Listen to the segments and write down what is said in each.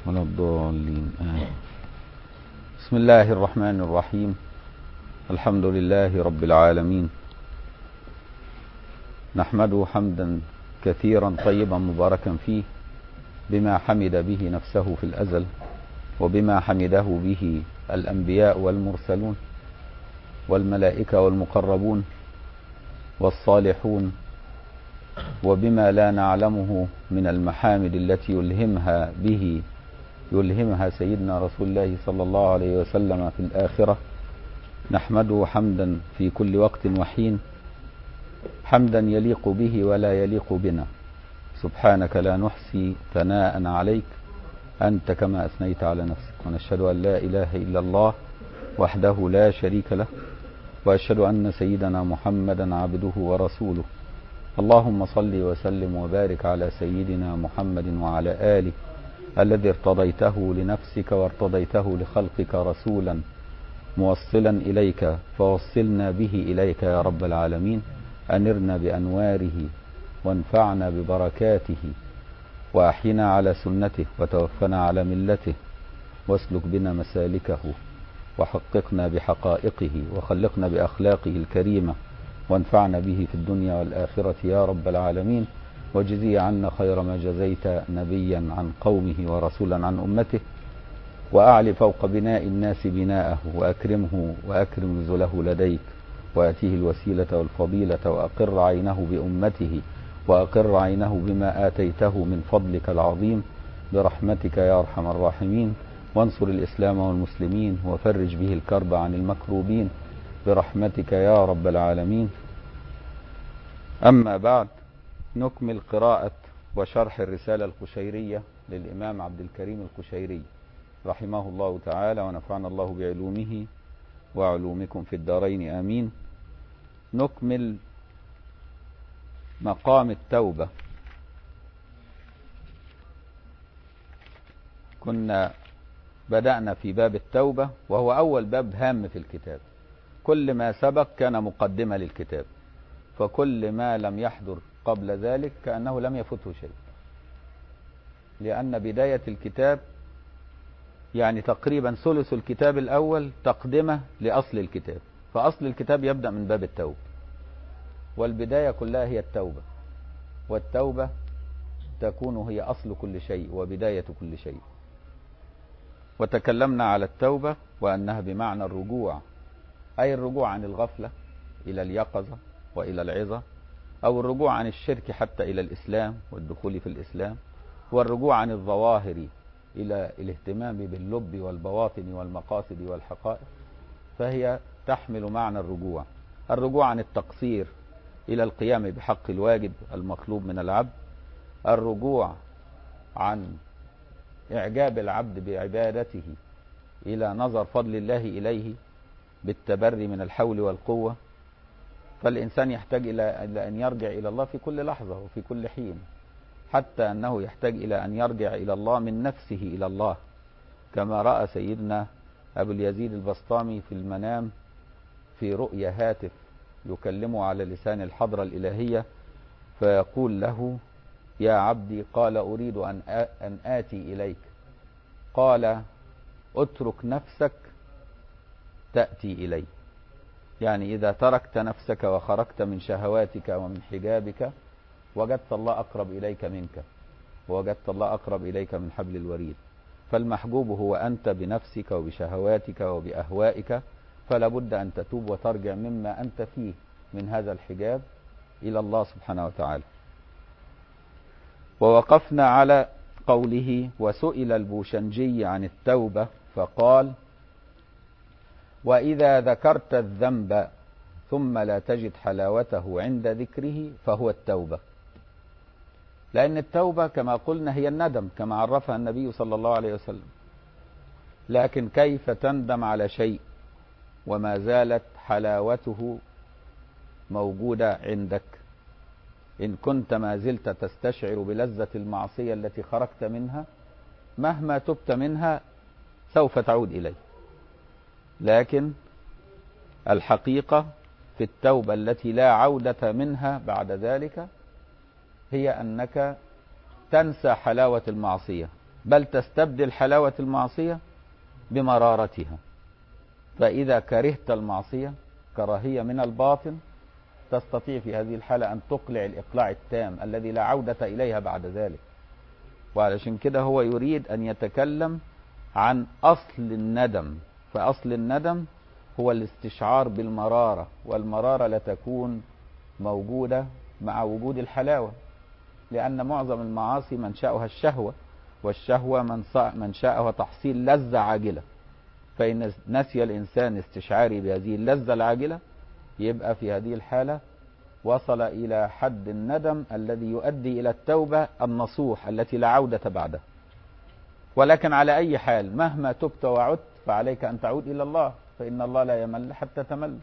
ولا الضالين آمين بسم الله الرحمن الرحيم الحمد لله رب العالمين نحمده حمدا كثيرا طيبا مباركا فيه بما حمد به نفسه في الأزل وبما حمده به الأنبياء والمرسلون والملائكة والمقربون والصالحون وبما لا نعلمه من المحامد التي يلهمها به يلهمها سيدنا رسول الله صلى الله عليه وسلم في الآخرة نحمده حمدا في كل وقت وحين حمدا يليق به ولا يليق بنا سبحانك لا نحصي ثناء عليك أنت كما أثنيت على نفسك ونشهد أن لا إله إلا الله وحده لا شريك له وأشهد أن سيدنا محمدا عبده ورسوله اللهم صل وسلم وبارك على سيدنا محمد وعلى آله الذي ارتضيته لنفسك وارتضيته لخلقك رسولا موصلا إليك فوصلنا به إليك يا رب العالمين أنرنا بأنواره وانفعنا ببركاته وأحينا على سنته وتوفنا على ملته واسلك بنا مسالكه وحققنا بحقائقه وخلقنا بأخلاقه الكريمة وانفعنا به في الدنيا والآخرة يا رب العالمين واجزي عنا خير ما جزيت نبيا عن قومه ورسولا عن أمته وأعلي فوق بناء الناس بناءه وأكرمه وأكرم نزله لديك وآتيه الوسيلة والفضيلة وأقر عينه بأمته وأقر عينه بما آتيته من فضلك العظيم برحمتك يا أرحم الراحمين وانصر الإسلام والمسلمين وفرج به الكرب عن المكروبين برحمتك يا رب العالمين أما بعد نكمل قراءة وشرح الرسالة القشيرية للإمام عبد الكريم القشيري رحمه الله تعالى ونفعنا الله بعلومه وعلومكم في الدارين آمين نكمل مقام التوبة كنا بدأنا في باب التوبة وهو أول باب هام في الكتاب كل ما سبق كان مقدمة للكتاب فكل ما لم يحضر قبل ذلك كأنه لم يفته شيء لأن بداية الكتاب يعني تقريبا ثلث الكتاب الأول تقدمة لأصل الكتاب فأصل الكتاب يبدأ من باب التوبة والبداية كلها هي التوبة والتوبة تكون هي أصل كل شيء وبداية كل شيء وتكلمنا على التوبة وأنها بمعنى الرجوع أي الرجوع عن الغفلة إلى اليقظة وإلى العظة أو الرجوع عن الشرك حتى إلى الإسلام والدخول في الإسلام والرجوع عن الظواهر إلى الاهتمام باللب والبواطن والمقاصد والحقائق فهي تحمل معنى الرجوع الرجوع عن التقصير إلى القيام بحق الواجب المطلوب من العبد الرجوع عن إعجاب العبد بعبادته إلى نظر فضل الله إليه بالتبري من الحول والقوة فالإنسان يحتاج إلى أن يرجع إلى الله في كل لحظة وفي كل حين حتى أنه يحتاج إلى أن يرجع إلى الله من نفسه إلى الله كما رأى سيدنا أبو اليزيد البسطامي في المنام في رؤيا هاتف يكلمه على لسان الحضرة الإلهية فيقول له يا عبدي قال أريد أن أن آتي إليك قال اترك نفسك تأتي إلي يعني إذا تركت نفسك وخرجت من شهواتك ومن حجابك وجدت الله أقرب إليك منك ووجدت الله أقرب إليك من حبل الوريد فالمحجوب هو أنت بنفسك وبشهواتك وبأهوائك فلا بد أن تتوب وترجع مما أنت فيه من هذا الحجاب إلى الله سبحانه وتعالى ووقفنا على قوله وسئل البوشنجي عن التوبة فقال وإذا ذكرت الذنب ثم لا تجد حلاوته عند ذكره فهو التوبة لأن التوبة كما قلنا هي الندم كما عرفها النبي صلى الله عليه وسلم لكن كيف تندم على شيء وما زالت حلاوته موجودة عندك إن كنت ما زلت تستشعر بلذة المعصية التي خرجت منها مهما تبت منها سوف تعود إليه لكن الحقيقة في التوبة التي لا عودة منها بعد ذلك هي أنك تنسى حلاوة المعصية بل تستبدل حلاوة المعصية بمرارتها فإذا كرهت المعصية كراهية من الباطن تستطيع في هذه الحالة أن تقلع الإقلاع التام الذي لا عودة إليها بعد ذلك وعلشان كده هو يريد أن يتكلم عن أصل الندم فأصل الندم هو الاستشعار بالمرارة والمرارة لا تكون موجودة مع وجود الحلاوة لأن معظم المعاصي منشأها الشهوة والشهوة منشأها تحصيل لذة عاجلة فإن نسي الإنسان استشعاري بهذه اللذة العاجلة يبقى في هذه الحالة وصل إلى حد الندم الذي يؤدي إلى التوبة النصوح التي لا عودة بعدها ولكن على أي حال مهما تبت وعدت فعليك أن تعود إلى الله فإن الله لا يمل حتى تمل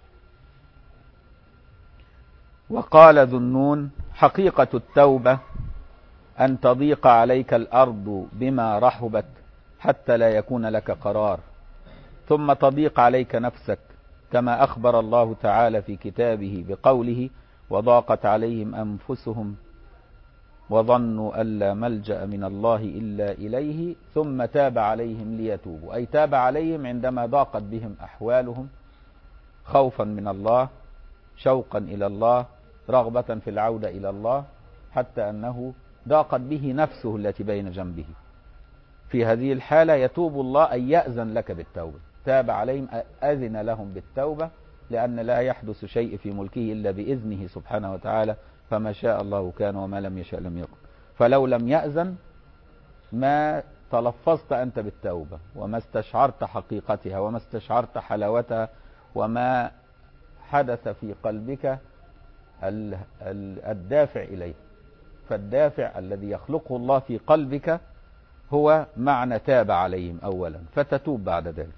وقال ذو النون حقيقة التوبة أن تضيق عليك الأرض بما رحبت حتى لا يكون لك قرار ثم تضيق عليك نفسك كما أخبر الله تعالى في كتابه بقوله وضاقت عليهم أنفسهم وظنوا أن لا ملجأ من الله إلا إليه ثم تاب عليهم ليتوبوا أي تاب عليهم عندما ضاقت بهم أحوالهم خوفا من الله شوقا إلى الله رغبة في العودة إلى الله حتى أنه ضاقت به نفسه التي بين جنبه في هذه الحالة يتوب الله أن يأذن لك بالتوبة تاب عليهم أذن لهم بالتوبة لأن لا يحدث شيء في ملكه إلا بإذنه سبحانه وتعالى فما شاء الله كان وما لم يشاء لم يكن فلو لم يأذن ما تلفظت أنت بالتوبة وما استشعرت حقيقتها وما استشعرت حلاوتها وما حدث في قلبك الدافع إليه فالدافع الذي يخلقه الله في قلبك هو معنى تاب عليهم أولا فتتوب بعد ذلك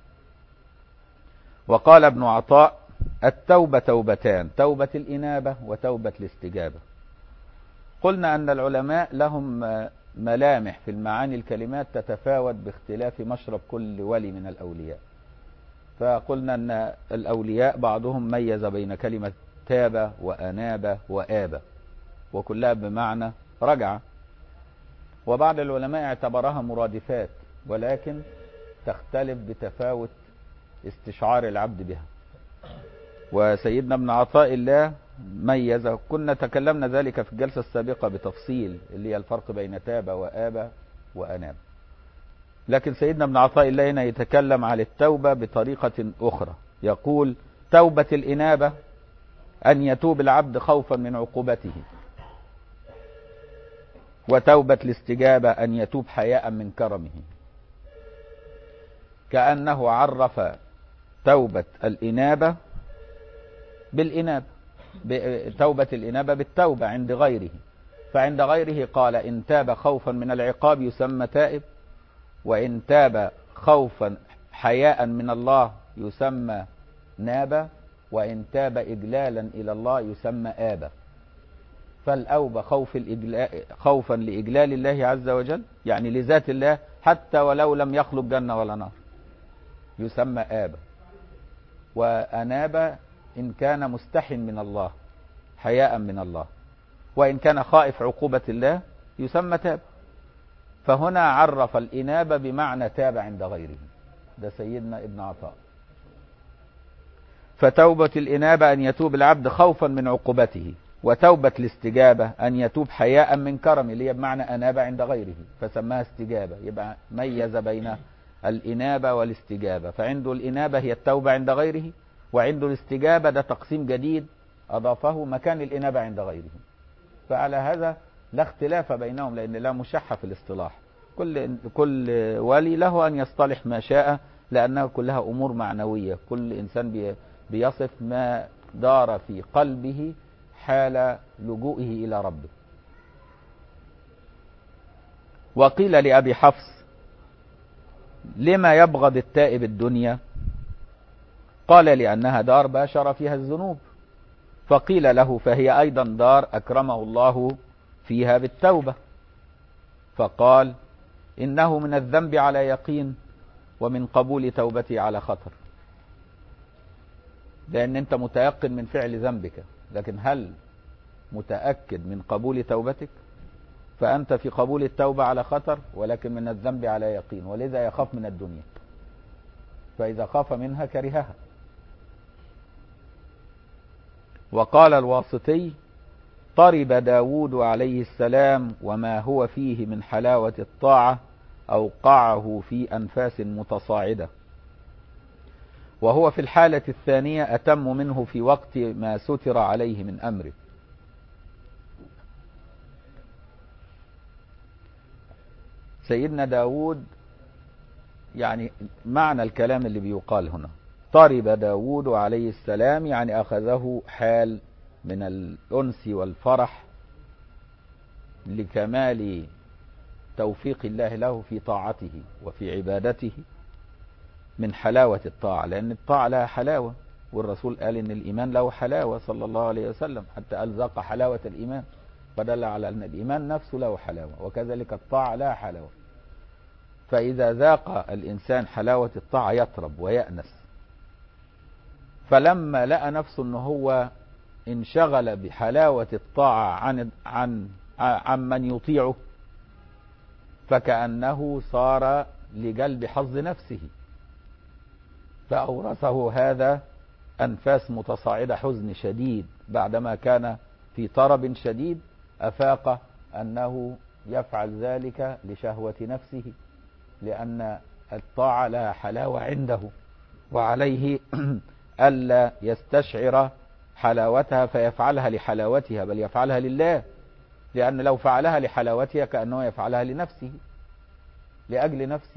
وقال ابن عطاء التوبة توبتان توبة الإنابة وتوبة الاستجابة قلنا أن العلماء لهم ملامح في المعاني الكلمات تتفاوت باختلاف مشرب كل ولي من الأولياء فقلنا أن الأولياء بعضهم ميز بين كلمة تاب وأناب وآب وكلها بمعنى رجع وبعض العلماء اعتبرها مرادفات ولكن تختلف بتفاوت استشعار العبد بها وسيدنا ابن عطاء الله ميز كنا تكلمنا ذلك في الجلسة السابقة بتفصيل اللي هي الفرق بين تاب وآب وأناب لكن سيدنا ابن عطاء الله هنا يتكلم عن التوبة بطريقة أخرى يقول توبة الإنابة أن يتوب العبد خوفا من عقوبته وتوبة الاستجابة أن يتوب حياء من كرمه كأنه عرف توبة الإنابة بالإنابة توبة الإنابة بالتوبة عند غيره فعند غيره قال إن تاب خوفا من العقاب يسمى تائب وإن تاب خوفا حياء من الله يسمى ناب وإن تاب إجلالا إلى الله يسمى آبا فالأوبة خوف الإجلاء خوفا لإجلال الله عز وجل يعني لذات الله حتى ولو لم يخلق جنة ولا نار يسمى آبا وأناب إن كان مستح من الله حياء من الله وإن كان خائف عقوبة الله يسمى تاب فهنا عرف الإنابة بمعنى تاب عند غيره ده سيدنا ابن عطاء فتوبة الإنابة أن يتوب العبد خوفا من عقوبته وتوبة الاستجابة أن يتوب حياء من كرم اللي هي بمعنى أناب عند غيره فسماها استجابة يبقى ميز بين الإنابة والاستجابة فعنده الإنابة هي التوبة عند غيره وعنده الاستجابة ده تقسيم جديد أضافه مكان الإنابة عند غيره فعلى هذا لا اختلاف بينهم لأن لا مشحة في الاصطلاح كل كل ولي له أن يصطلح ما شاء لأنها كلها أمور معنوية كل إنسان بيصف ما دار في قلبه حال لجوئه إلى ربه وقيل لأبي حفص لما يبغض التائب الدنيا قال لأنها دار باشر فيها الذنوب فقيل له فهي أيضا دار أكرمه الله فيها بالتوبة فقال إنه من الذنب على يقين ومن قبول توبتي على خطر لأن أنت متيقن من فعل ذنبك لكن هل متأكد من قبول توبتك فأنت في قبول التوبة على خطر ولكن من الذنب على يقين ولذا يخاف من الدنيا فإذا خاف منها كرهها وقال الواسطي طرب داود عليه السلام وما هو فيه من حلاوة الطاعة أوقعه في أنفاس متصاعدة وهو في الحالة الثانية أتم منه في وقت ما ستر عليه من أمره سيدنا داود يعني معنى الكلام اللي بيقال هنا طرب داود عليه السلام يعني أخذه حال من الأنس والفرح لكمال توفيق الله له في طاعته وفي عبادته من حلاوة الطاعة لأن الطاعة لها حلاوة والرسول قال إن الإيمان له حلاوة صلى الله عليه وسلم حتى قال ذاق حلاوة الإيمان فدل على أن الإيمان نفسه له حلاوة وكذلك الطاعة لها حلاوة فإذا ذاق الإنسان حلاوة الطاعة يطرب ويأنس فلما لقى نفسه أنه هو انشغل بحلاوة الطاعة عن عن عن من يطيعه فكأنه صار لجلب حظ نفسه فأورثه هذا أنفاس متصاعدة حزن شديد بعدما كان في طرب شديد أفاق أنه يفعل ذلك لشهوة نفسه لأن الطاعة لها حلاوة عنده وعليه ألا يستشعر حلاوتها فيفعلها لحلاوتها بل يفعلها لله لأن لو فعلها لحلاوتها كأنه يفعلها لنفسه لأجل نفسه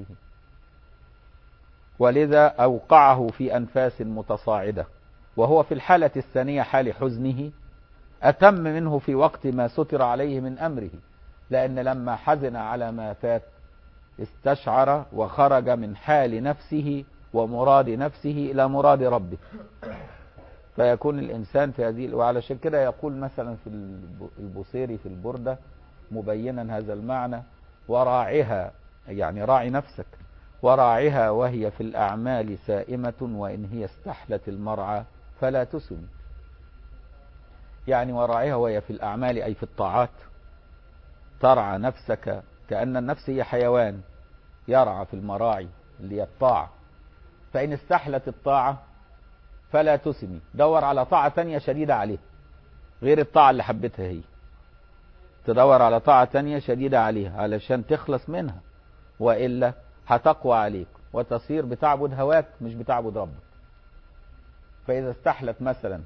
ولذا أوقعه في أنفاس متصاعدة وهو في الحالة الثانية حال حزنه أتم منه في وقت ما ستر عليه من أمره لأن لما حزن على ما فات استشعر وخرج من حال نفسه ومراد نفسه إلى مراد ربه فيكون الإنسان في هذه وعلشان كده يقول مثلا في البصيري في البردة مبينا هذا المعنى وراعها يعني راعي نفسك وراعها وهي في الأعمال سائمة وإن هي استحلت المرعى فلا تسم يعني وراعها وهي في الأعمال أي في الطاعات ترعى نفسك كأن النفس هي حيوان يرعى في المراعي اللي هي الطاعة فإن استحلت الطاعة فلا تسمي دور على طاعة تانية شديدة عليه غير الطاعة اللي حبتها هي تدور على طاعة تانية شديدة عليها علشان تخلص منها وإلا هتقوى عليك وتصير بتعبد هواك مش بتعبد ربك فإذا استحلت مثلا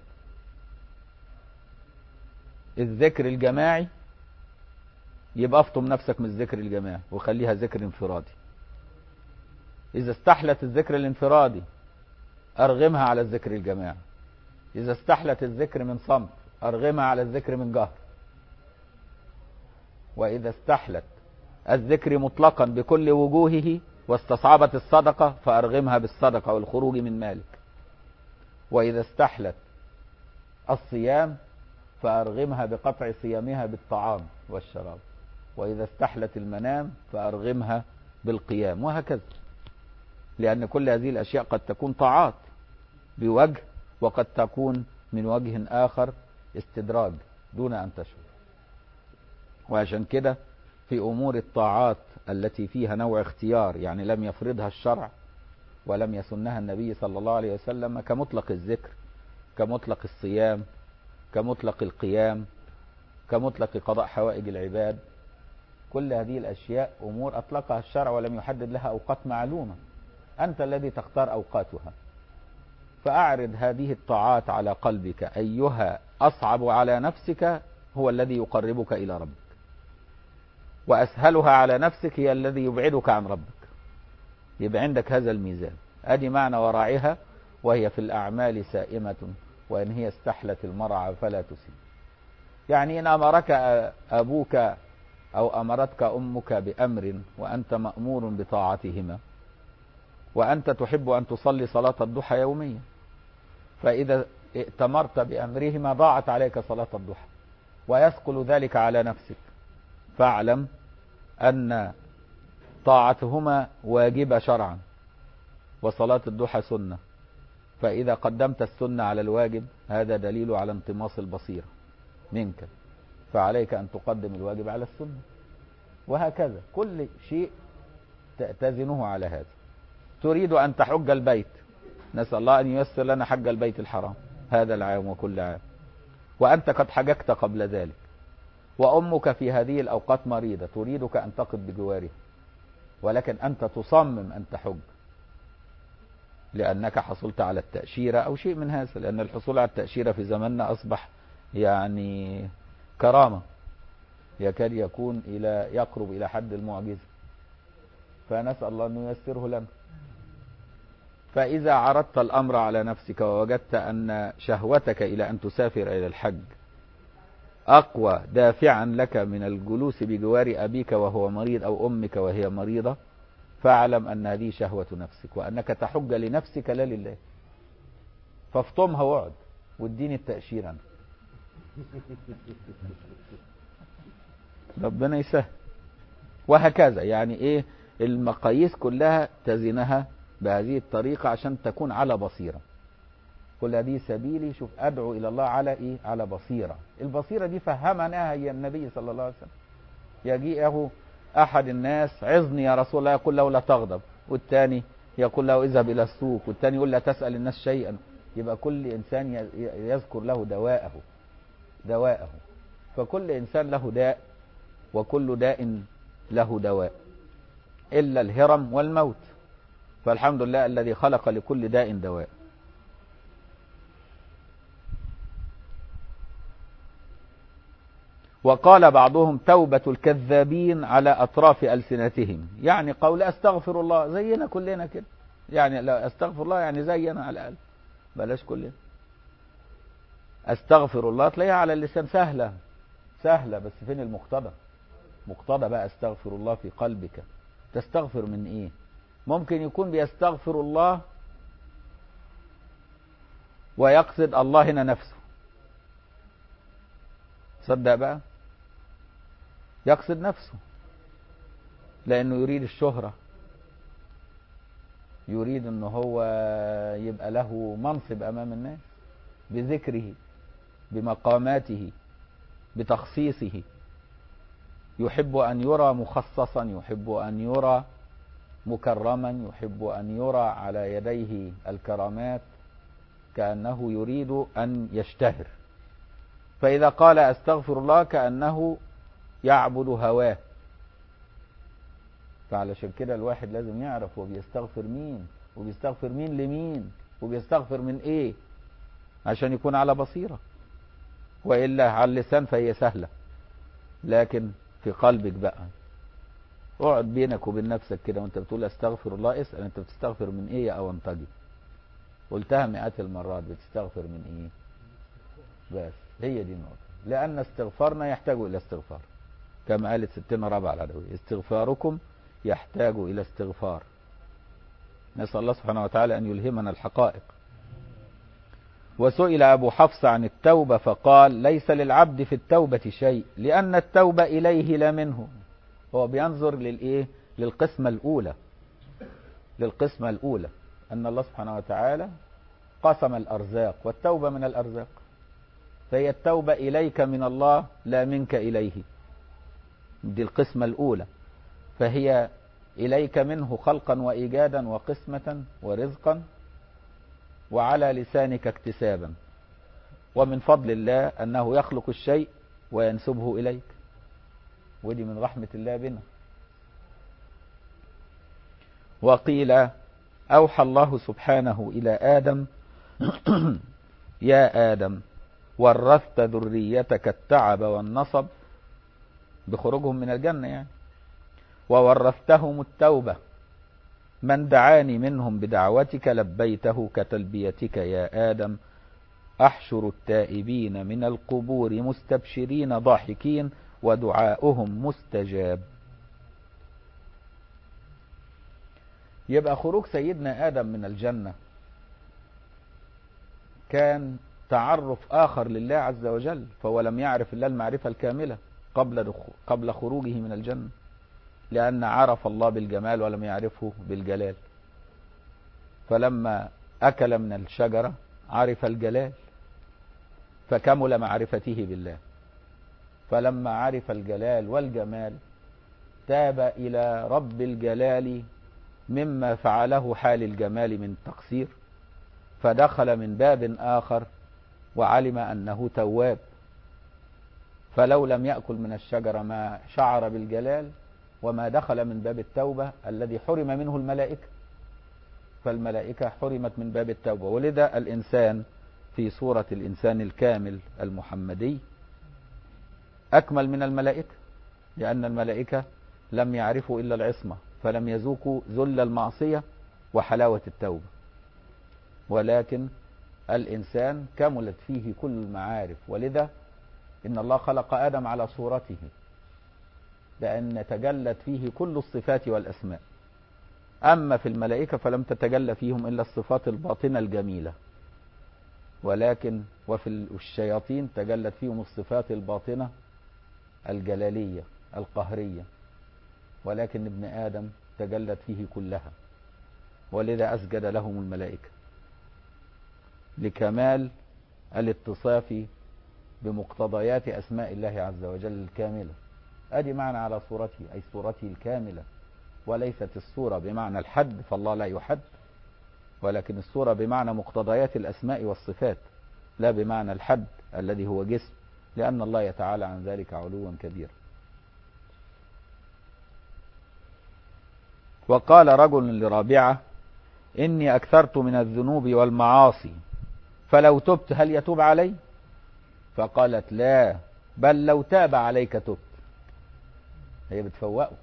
الذكر الجماعي يبقى افطم نفسك من الذكر الجماعي وخليها ذكر انفرادي إذا استحلت الذكر الانفرادي أرغمها على الذكر الجماعي إذا استحلت الذكر من صمت أرغمها على الذكر من جهر وإذا استحلت الذكر مطلقا بكل وجوهه واستصعبت الصدقة فأرغمها بالصدقة والخروج من مالك وإذا استحلت الصيام فأرغمها بقطع صيامها بالطعام والشراب وإذا استحلت المنام فأرغمها بالقيام وهكذا لأن كل هذه الأشياء قد تكون طاعات بوجه وقد تكون من وجه آخر استدراج دون أن تشعر وعشان كده في أمور الطاعات التي فيها نوع اختيار يعني لم يفرضها الشرع ولم يسنها النبي صلى الله عليه وسلم كمطلق الذكر كمطلق الصيام كمطلق القيام كمطلق قضاء حوائج العباد كل هذه الأشياء أمور أطلقها الشرع ولم يحدد لها أوقات معلومة أنت الذي تختار أوقاتها فأعرض هذه الطاعات على قلبك أيها أصعب على نفسك هو الذي يقربك إلى ربك وأسهلها على نفسك هي الذي يبعدك عن ربك يبقى عندك هذا الميزان أدي معنى وراعها وهي في الأعمال سائمة وإن هي استحلت المرعى فلا تسيب يعني إن أمرك أبوك أو أمرتك أمك بأمر وأنت مأمور بطاعتهما وأنت تحب أن تصلي صلاة الضحى يوميا فإذا ائتمرت بأمرهما ضاعت عليك صلاة الضحى ويثقل ذلك على نفسك فاعلم أن طاعتهما واجبة شرعا وصلاة الضحى سنة فإذا قدمت السنة على الواجب هذا دليل على انطماس البصيرة منك فعليك أن تقدم الواجب على السنة وهكذا كل شيء تزنه على هذا تريد أن تحج البيت نسأل الله أن ييسر لنا حج البيت الحرام هذا العام وكل عام وأنت قد حججت قبل ذلك وأمك في هذه الأوقات مريضة تريدك أن تقف بجوارها ولكن أنت تصمم أن تحج لأنك حصلت على التأشيرة أو شيء من هذا لأن الحصول على التأشيرة في زماننا أصبح يعني كرامة يكاد يكون إلى يقرب إلى حد المعجزة فنسأل الله أن ييسره لنا فإذا عرضت الأمر على نفسك ووجدت أن شهوتك إلى أن تسافر إلى الحج أقوى دافعا لك من الجلوس بجوار أبيك وهو مريض أو أمك وهي مريضة فاعلم أن هذه شهوة نفسك وأنك تحج لنفسك لا لله فافطمها واقعد واديني التأشير أنا ربنا يسهل وهكذا يعني ايه المقاييس كلها تزنها بهذه الطريقة عشان تكون على بصيرة قل هذه سبيلي شوف أدعو إلى الله على إيه على بصيرة البصيرة دي فهمنا هي النبي صلى الله عليه وسلم يجيئه أحد الناس عظني يا رسول الله يقول له لا تغضب والثاني يقول له اذهب إلى السوق والثاني يقول لا تسأل الناس شيئا يبقى كل إنسان يذكر له دواءه دواءه فكل إنسان له داء وكل داء له دواء إلا الهرم والموت فالحمد لله الذي خلق لكل داء دواء وقال بعضهم توبة الكذابين على أطراف ألسنتهم يعني قول أستغفر الله زينا كلنا كده يعني لا أستغفر الله يعني زينا على الأقل بلاش كلنا أستغفر الله تلاقيها على اللسان سهلة سهلة بس فين المقتضى مقتضى بقى استغفر الله في قلبك تستغفر من ايه ممكن يكون بيستغفر الله ويقصد الله هنا نفسه صدق بقى يقصد نفسه لانه يريد الشهرة يريد ان هو يبقى له منصب امام الناس بذكره بمقاماته بتخصيصه يحب أن يرى مخصصا يحب أن يرى مكرما يحب أن يرى على يديه الكرامات كأنه يريد أن يشتهر فإذا قال أستغفر الله كأنه يعبد هواه فعلشان كده الواحد لازم يعرف هو بيستغفر مين وبيستغفر مين لمين وبيستغفر من ايه عشان يكون على بصيرة وإلا على اللسان فهي سهلة لكن في قلبك بقى اقعد بينك وبين نفسك كده وانت بتقول استغفر الله اسأل انت بتستغفر من ايه يا اونطجي قلتها مئات المرات بتستغفر من ايه بس هي دي النقطة لأن استغفارنا يحتاج إلى استغفار كما قالت ستنا رابعة العدوية استغفاركم يحتاج إلى استغفار نسأل الله سبحانه وتعالى أن يلهمنا الحقائق وسئل أبو حفص عن التوبة فقال ليس للعبد في التوبة شيء لأن التوبة إليه لا منه هو بينظر للإيه للقسمة الأولى للقسمة الأولى أن الله سبحانه وتعالى قسم الأرزاق والتوبة من الأرزاق فهي التوبة إليك من الله لا منك إليه دي القسمة الأولى فهي إليك منه خلقا وإيجادا وقسمة ورزقا وعلى لسانك اكتسابا ومن فضل الله أنه يخلق الشيء وينسبه إليك ودي من رحمة الله بنا وقيل أوحى الله سبحانه إلى آدم يا آدم ورثت ذريتك التعب والنصب بخروجهم من الجنة يعني وورثتهم التوبة من دعاني منهم بدعوتك لبيته كتلبيتك يا آدم أحشر التائبين من القبور مستبشرين ضاحكين ودعاؤهم مستجاب يبقى خروج سيدنا آدم من الجنة كان تعرف آخر لله عز وجل فهو لم يعرف الله المعرفة الكاملة قبل قبل خروجه من الجنة لأن عرف الله بالجمال ولم يعرفه بالجلال فلما أكل من الشجرة عرف الجلال فكمل معرفته بالله فلما عرف الجلال والجمال تاب إلى رب الجلال مما فعله حال الجمال من تقصير فدخل من باب آخر وعلم أنه تواب فلو لم يأكل من الشجرة ما شعر بالجلال وما دخل من باب التوبة الذي حرم منه الملائكة فالملائكة حرمت من باب التوبة ولذا الإنسان في صورة الإنسان الكامل المحمدي أكمل من الملائكة لأن الملائكة لم يعرفوا إلا العصمة فلم يذوقوا ذل المعصية وحلاوة التوبة ولكن الإنسان كملت فيه كل المعارف ولذا إن الله خلق آدم على صورته لأن تجلت فيه كل الصفات والأسماء أما في الملائكة فلم تتجلى فيهم إلا الصفات الباطنة الجميلة ولكن وفي الشياطين تجلت فيهم الصفات الباطنة الجلالية القهرية ولكن ابن آدم تجلت فيه كلها ولذا أسجد لهم الملائكة لكمال الاتصاف بمقتضيات أسماء الله عز وجل الكاملة أدي معنى على صورته أي صورته الكاملة وليست الصورة بمعنى الحد فالله لا يحد ولكن الصورة بمعنى مقتضيات الأسماء والصفات لا بمعنى الحد الذي هو جسم لأن الله يتعالى عن ذلك علوا كبيرا وقال رجل لرابعة إني أكثرت من الذنوب والمعاصي فلو تبت هل يتوب علي فقالت لا بل لو تاب عليك تبت هي بتفوقه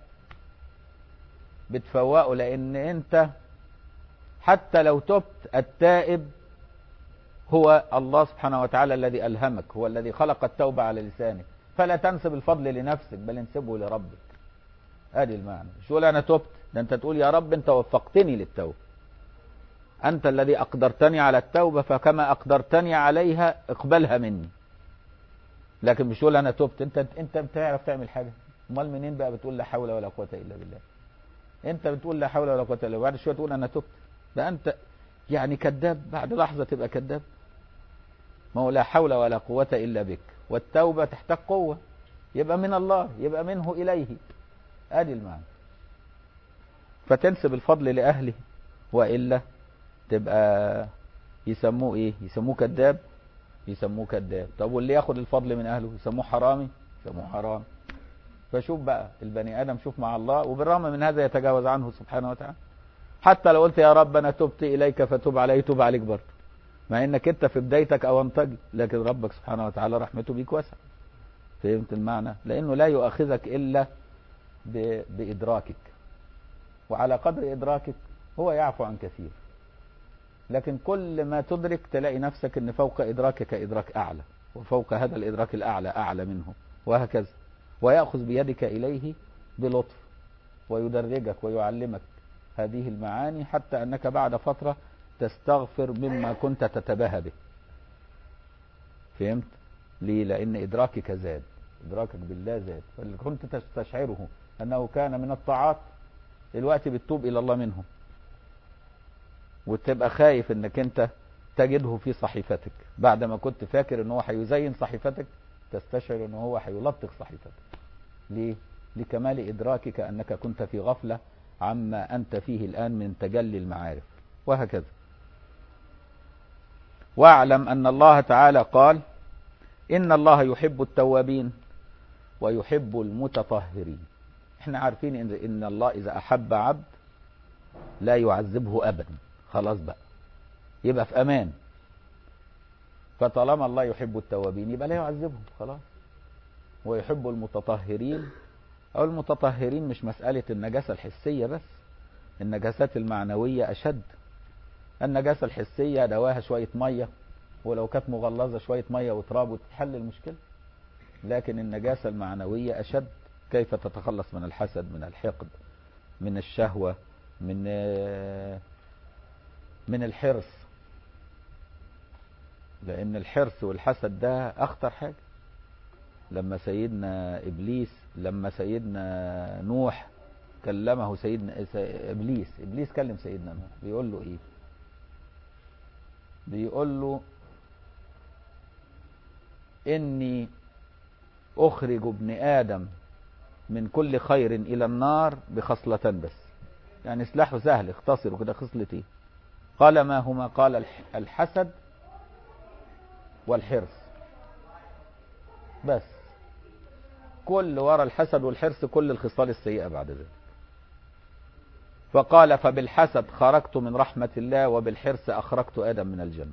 بتفوقه لأن أنت حتى لو تبت التائب هو الله سبحانه وتعالى الذي ألهمك هو الذي خلق التوبة على لسانك فلا تنسب الفضل لنفسك بل انسبه لربك ادي المعنى مش تقول انا تبت ده انت تقول يا رب انت وفقتني للتوبة انت الذي اقدرتني على التوبة فكما اقدرتني عليها اقبلها مني لكن مش تقول انا تبت انت انت بتعرف تعمل حاجة امال منين بقى بتقول لا حول ولا قوة الا بالله انت بتقول لا حول ولا قوة الا بالله وبعد شوية تقول انا تبت ده انت يعني كذاب بعد لحظة تبقى كذاب ما هو لا حول ولا قوة إلا بك والتوبة تحتاج قوة يبقى من الله يبقى منه إليه ادي المعنى فتنسب الفضل لأهله وإلا تبقى يسموه ايه يسموه كذاب يسموه كذاب طب واللي ياخد الفضل من أهله يسموه حرامي يسموه حرام فشوف بقى البني آدم شوف مع الله وبالرغم من هذا يتجاوز عنه سبحانه وتعالى حتى لو قلت يا رب أنا تبت إليك فتوب علي توب عليك برضه مع انك انت في بدايتك اونطجي لكن ربك سبحانه وتعالى رحمته بيك واسعه فهمت المعنى لانه لا يؤاخذك الا ب... بادراكك وعلى قدر ادراكك هو يعفو عن كثير لكن كل ما تدرك تلاقي نفسك ان فوق ادراكك ادراك اعلى وفوق هذا الادراك الاعلى اعلى منه وهكذا وياخذ بيدك اليه بلطف ويدرجك ويعلمك هذه المعاني حتى انك بعد فتره تستغفر مما كنت تتباهى به فهمت ليه لان ادراكك زاد ادراكك بالله زاد فاللي كنت تستشعره انه كان من الطاعات دلوقتي بتتوب الى الله منه وتبقى خايف انك انت تجده في صحيفتك بعد ما كنت فاكر ان هو هيزين صحيفتك تستشعر ان هو هيلطخ صحيفتك ليه لكمال ادراكك انك كنت في غفله عما انت فيه الان من تجلي المعارف وهكذا واعلم ان الله تعالى قال ان الله يحب التوابين ويحب المتطهرين احنا عارفين ان ان الله اذا احب عبد لا يعذبه ابدا خلاص بقى يبقى في امان فطالما الله يحب التوابين يبقى لا يعذبهم خلاص ويحب المتطهرين او المتطهرين مش مسألة النجاسة الحسية بس النجاسات المعنوية اشد النجاسة الحسية دواها شوية مية ولو كانت مغلظة شوية مية وتراب وتتحل المشكلة لكن النجاسة المعنوية أشد كيف تتخلص من الحسد من الحقد من الشهوة من من الحرص لأن الحرص والحسد ده أخطر حاجة لما سيدنا إبليس لما سيدنا نوح كلمه سيدنا إبليس إبليس كلم سيدنا نوح بيقول له إيه بيقول له إني أخرج ابن آدم من كل خير إلى النار بخصلتان بس يعني سلاحه سهل اختصر كده خصلتين قال ما هما قال الح- الحسد والحرص بس كل ورا الحسد والحرص كل الخصال السيئة بعد ذلك فقال فبالحسد خرجت من رحمة الله وبالحرص أخرجت آدم من الجنة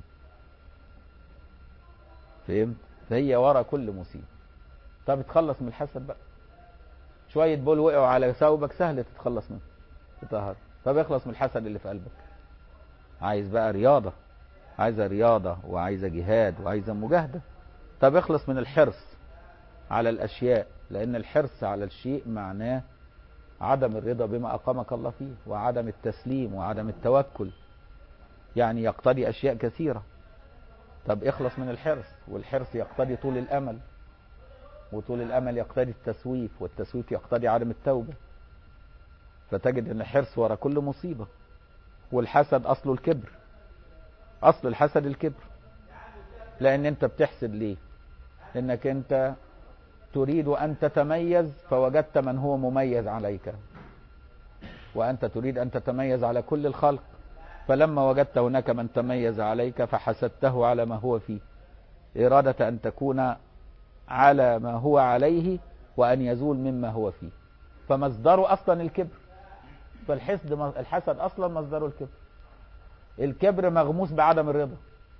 فهمت فهي ورا كل مصيبة طب اتخلص من الحسد بقى شوية بول وقعوا على ثوبك سهل تتخلص منه تطهر طب اخلص من الحسد اللي في قلبك عايز بقى رياضة عايزة رياضة وعايزة جهاد وعايزة مجاهدة طب اخلص من الحرص على الأشياء لأن الحرص على الشيء معناه عدم الرضا بما أقامك الله فيه وعدم التسليم وعدم التوكل يعني يقتضي أشياء كثيرة طب اخلص من الحرص والحرص يقتضي طول الأمل وطول الأمل يقتضي التسويف والتسويف يقتضي عدم التوبة فتجد أن الحرص ورا كل مصيبة والحسد أصله الكبر أصل الحسد الكبر لأن أنت بتحسد ليه إنك أنت تريد أن تتميز فوجدت من هو مميز عليك وأنت تريد أن تتميز على كل الخلق فلما وجدت هناك من تميز عليك فحسدته على ما هو فيه إرادة أن تكون على ما هو عليه وأن يزول مما هو فيه فمصدره أصلا الكبر فالحسد الحسد أصلا مصدره الكبر الكبر مغموس بعدم الرضا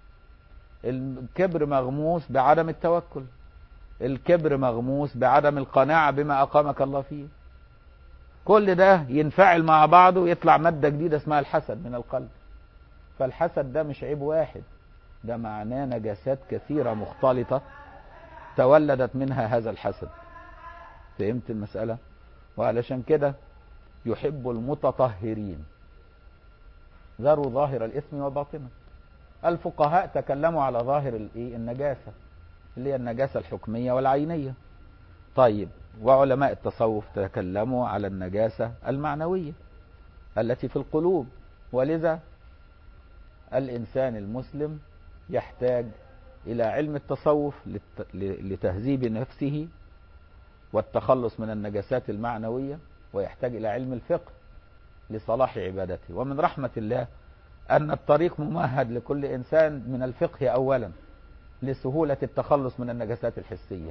الكبر مغموس بعدم التوكل الكبر مغموس بعدم القناعة بما أقامك الله فيه كل ده ينفعل مع بعضه يطلع مادة جديدة اسمها الحسد من القلب فالحسد ده مش عيب واحد ده معناه نجاسات كثيرة مختلطة تولدت منها هذا الحسد فهمت المسألة وعلشان كده يحب المتطهرين ذروا ظاهر الإثم وباطنه الفقهاء تكلموا على ظاهر الايه النجاسة اللي هي النجاسة الحكمية والعينية طيب وعلماء التصوف تكلموا على النجاسة المعنوية التي في القلوب ولذا الإنسان المسلم يحتاج إلى علم التصوف للت- لتهذيب نفسه والتخلص من النجاسات المعنوية ويحتاج إلى علم الفقه لصلاح عبادته ومن رحمة الله أن الطريق ممهد لكل إنسان من الفقه أولا لسهولة التخلص من النجاسات الحسية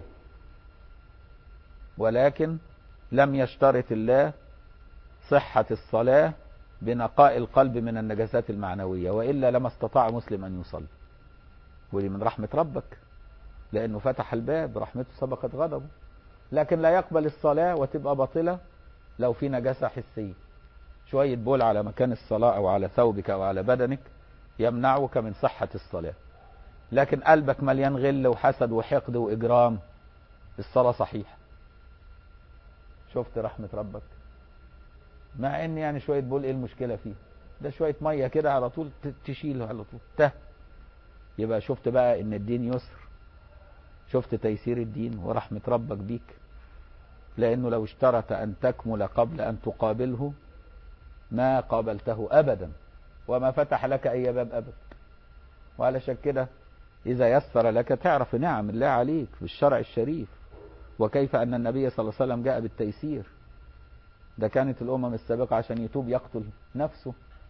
ولكن لم يشترط الله صحة الصلاة بنقاء القلب من النجاسات المعنوية وإلا لما استطاع مسلم أن يصلي ودي من رحمة ربك لأنه فتح الباب رحمته سبقت غضبه لكن لا يقبل الصلاة وتبقى باطلة لو في نجاسة حسية شوية بول على مكان الصلاة أو على ثوبك أو على بدنك يمنعك من صحة الصلاة لكن قلبك مليان غل وحسد وحقد وإجرام الصلاة صحيحة شفت رحمة ربك مع ان يعني شوية بول ايه المشكلة فيه ده شوية مية كده على طول ت- تشيله على طول ته يبقى شفت بقى ان الدين يسر شفت تيسير الدين ورحمة ربك بيك لانه لو اشترط ان تكمل قبل ان تقابله ما قابلته ابدا وما فتح لك اي باب ابدا وعلشان كده اذا يسر لك تعرف نعم الله عليك في الشرع الشريف وكيف ان النبي صلى الله عليه وسلم جاء بالتيسير ده كانت الامم السابقة عشان يتوب يقتل نفسه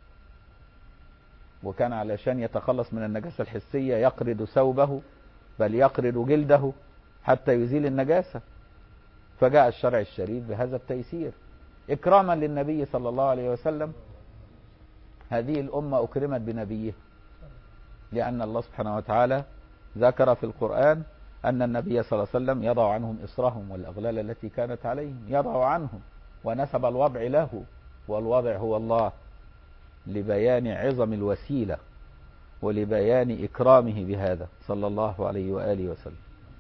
وكان علشان يتخلص من النجاسة الحسية يقرد ثوبه بل يقرد جلده حتى يزيل النجاسة فجاء الشرع الشريف بهذا التيسير إكراما للنبي صلى الله عليه وسلم هذه الأمة أكرمت بنبيه لأن الله سبحانه وتعالى ذكر في القرآن أن النبي صلى الله عليه وسلم يضع عنهم إصرهم والأغلال التي كانت عليهم يضع عنهم ونسب الوضع له والوضع هو الله لبيان عظم الوسيلة ولبيان إكرامه بهذا صلى الله عليه وآله وسلم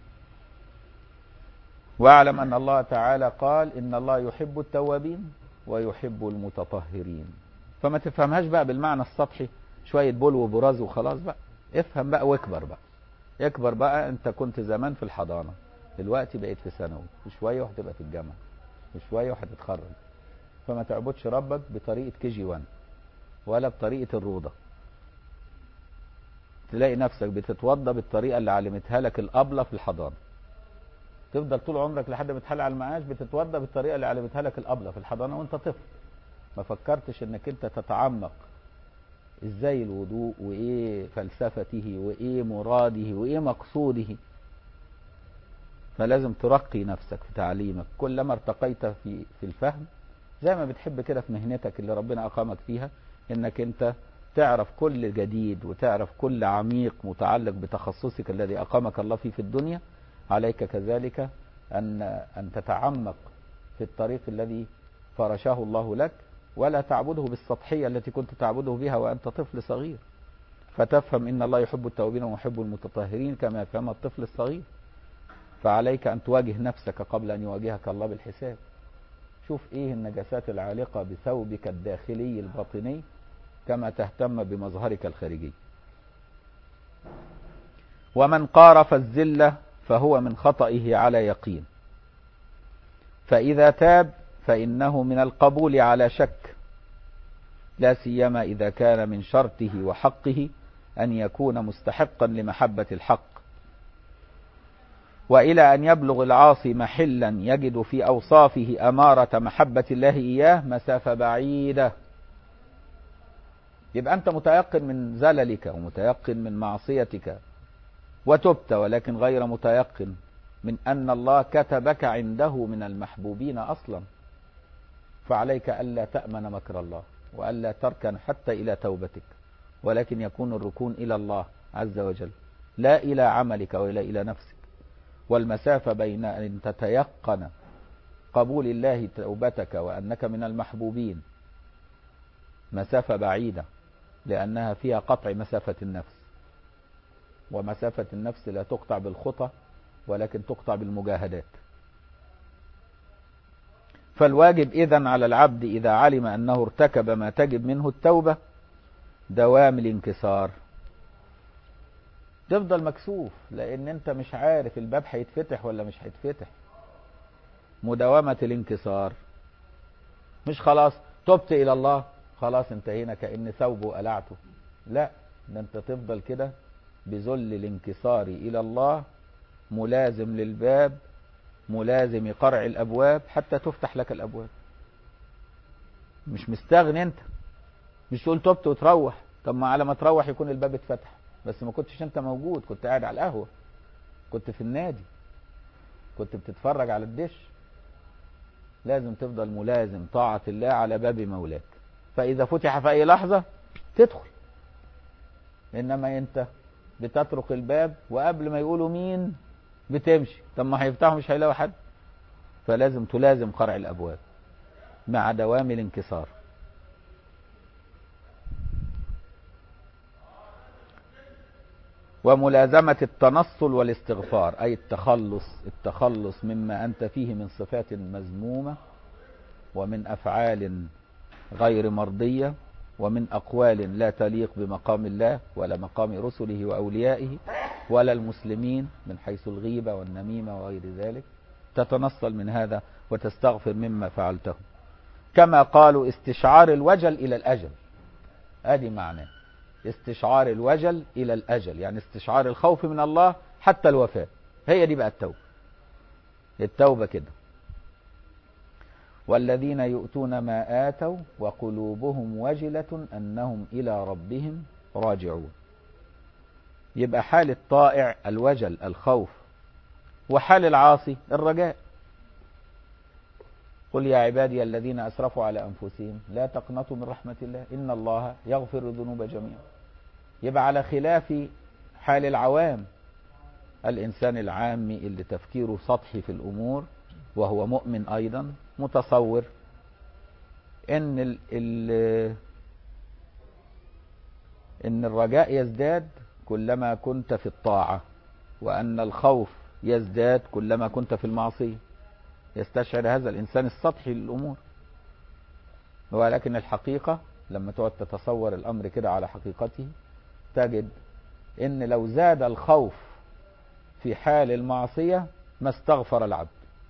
واعلم أن الله تعالى قال إن الله يحب التوابين ويحب المتطهرين فما تفهمهاش بقى بالمعنى السطحي شوية بول وبراز وخلاص بقى افهم بقى واكبر بقى اكبر بقى انت كنت زمان في الحضانة دلوقتي بقيت في ثانوي وشوية وهتبقى في الجامعة وشوية وهتتخرج فما تعبدش ربك بطريقة كي جي 1 ولا بطريقة الروضة تلاقي نفسك بتتوضى بالطريقة اللي علمتها لك الأبلة في الحضانة تفضل طول عمرك لحد ما تحل على المعاش بتتوضى بالطريقه اللي علمتها لك الابله في الحضانه وانت طفل ما فكرتش انك انت تتعمق ازاي الوضوء وايه فلسفته وايه مراده وايه مقصوده فلازم ترقي نفسك في تعليمك كلما ارتقيت في في الفهم زي ما بتحب كده في مهنتك اللي ربنا اقامك فيها انك انت تعرف كل جديد وتعرف كل عميق متعلق بتخصصك الذي اقامك الله فيه في الدنيا عليك كذلك ان ان تتعمق في الطريق الذي فرشه الله لك ولا تعبده بالسطحيه التي كنت تعبده بها وانت طفل صغير فتفهم ان الله يحب التوابين ويحب المتطهرين كما يفهم الطفل الصغير فعليك ان تواجه نفسك قبل ان يواجهك الله بالحساب شوف ايه النجاسات العالقه بثوبك الداخلي الباطني كما تهتم بمظهرك الخارجي ومن قارف الزله فهو من خطئه على يقين فاذا تاب فانه من القبول على شك لا سيما اذا كان من شرطه وحقه ان يكون مستحقا لمحبه الحق والى ان يبلغ العاصي محلا يجد في اوصافه اماره محبه الله اياه مسافه بعيده يبقى انت متيقن من زللك ومتيقن من معصيتك وتبت ولكن غير متيقن من ان الله كتبك عنده من المحبوبين اصلا فعليك الا تامن مكر الله والا تركن حتى الى توبتك ولكن يكون الركون الى الله عز وجل لا الى عملك ولا الى نفسك والمسافه بين ان تتيقن قبول الله توبتك وانك من المحبوبين مسافه بعيده لانها فيها قطع مسافه النفس ومسافه النفس لا تقطع بالخطى ولكن تقطع بالمجاهدات فالواجب اذا على العبد اذا علم انه ارتكب ما تجب منه التوبه دوام الانكسار تفضل مكسوف لان انت مش عارف الباب هيتفتح ولا مش هيتفتح مداومه الانكسار مش خلاص تبت الى الله خلاص انتهينا كان ثوبه قلعته لا ده انت تفضل كده بذل الانكسار الى الله ملازم للباب ملازم قرع الابواب حتى تفتح لك الابواب مش مستغني انت مش تقول تبت وتروح طب ما على ما تروح يكون الباب اتفتح بس ما كنتش انت موجود كنت قاعد على القهوه كنت في النادي كنت بتتفرج على الدش لازم تفضل ملازم طاعة الله على باب مولاك فإذا فتح في أي لحظة تدخل إنما أنت بتطرق الباب وقبل ما يقولوا مين بتمشي طب ما هيفتحوا مش هيلاقوا حد فلازم تلازم قرع الأبواب مع دوام الانكسار وملازمة التنصل والاستغفار أي التخلص التخلص مما أنت فيه من صفات مذمومة ومن أفعال غير مرضية ومن أقوال لا تليق بمقام الله ولا مقام رسله وأوليائه ولا المسلمين من حيث الغيبة والنميمة وغير ذلك تتنصل من هذا وتستغفر مما فعلته كما قالوا استشعار الوجل إلى الأجل هذه معناه استشعار الوجل إلى الأجل يعني استشعار الخوف من الله حتى الوفاة هي دي بقى التوبة التوبة كده والذين يؤتون ما آتوا وقلوبهم وجلة أنهم إلى ربهم راجعون يبقى حال الطائع الوجل الخوف وحال العاصي الرجاء قل يا عبادي الذين أسرفوا على أنفسهم لا تقنطوا من رحمة الله إن الله يغفر الذنوب جميعا يبقى على خلاف حال العوام الإنسان العامي اللي تفكيره سطحي في الأمور وهو مؤمن أيضا متصور إن ال ال إن الرجاء يزداد كلما كنت في الطاعة وأن الخوف يزداد كلما كنت في المعصية يستشعر هذا الإنسان السطحي للأمور ولكن الحقيقة لما تقعد تتصور الأمر كده على حقيقته تجد ان لو زاد الخوف في حال المعصية ما استغفر العبد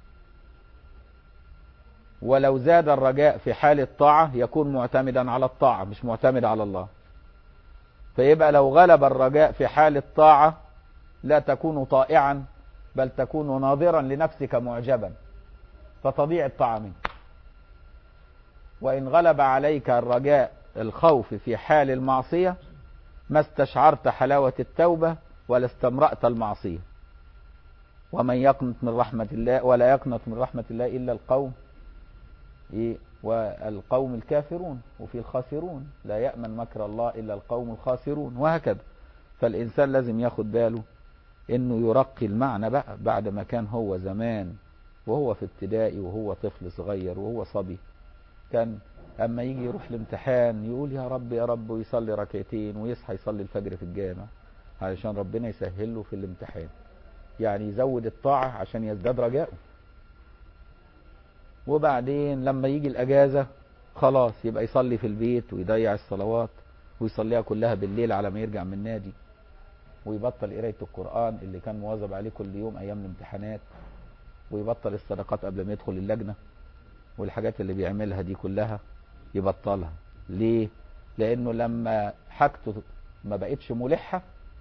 ولو زاد الرجاء في حال الطاعة يكون معتمدا على الطاعة مش معتمد على الله فيبقى لو غلب الرجاء في حال الطاعة لا تكون طائعا بل تكون ناظرا لنفسك معجبا فتضيع الطاعة منك وإن غلب عليك الرجاء الخوف في حال المعصية ما استشعرت حلاوة التوبة ولا استمرأت المعصية ومن يقنط من رحمة الله ولا يقنط من رحمة الله إلا القوم إيه والقوم الكافرون وفي الخاسرون لا يأمن مكر الله إلا القوم الخاسرون وهكذا فالإنسان لازم ياخد باله إنه يرقي المعنى بقى بعد ما كان هو زمان وهو في ابتدائي وهو طفل صغير وهو صبي كان أما يجي يروح الامتحان يقول يا رب يا رب ويصلي ركعتين ويصحى يصلي الفجر في الجامع علشان ربنا يسهل له في الامتحان يعني يزود الطاعة عشان يزداد رجاؤه وبعدين لما يجي الأجازة خلاص يبقى يصلي في البيت ويضيع الصلوات ويصليها كلها بالليل على ما يرجع من النادي ويبطل قراية القرآن اللي كان مواظب عليه كل يوم أيام الامتحانات ويبطل الصدقات قبل ما يدخل اللجنة والحاجات اللي بيعملها دي كلها يبطلها ليه؟ لأنه لما حاجته ما بقتش ملحة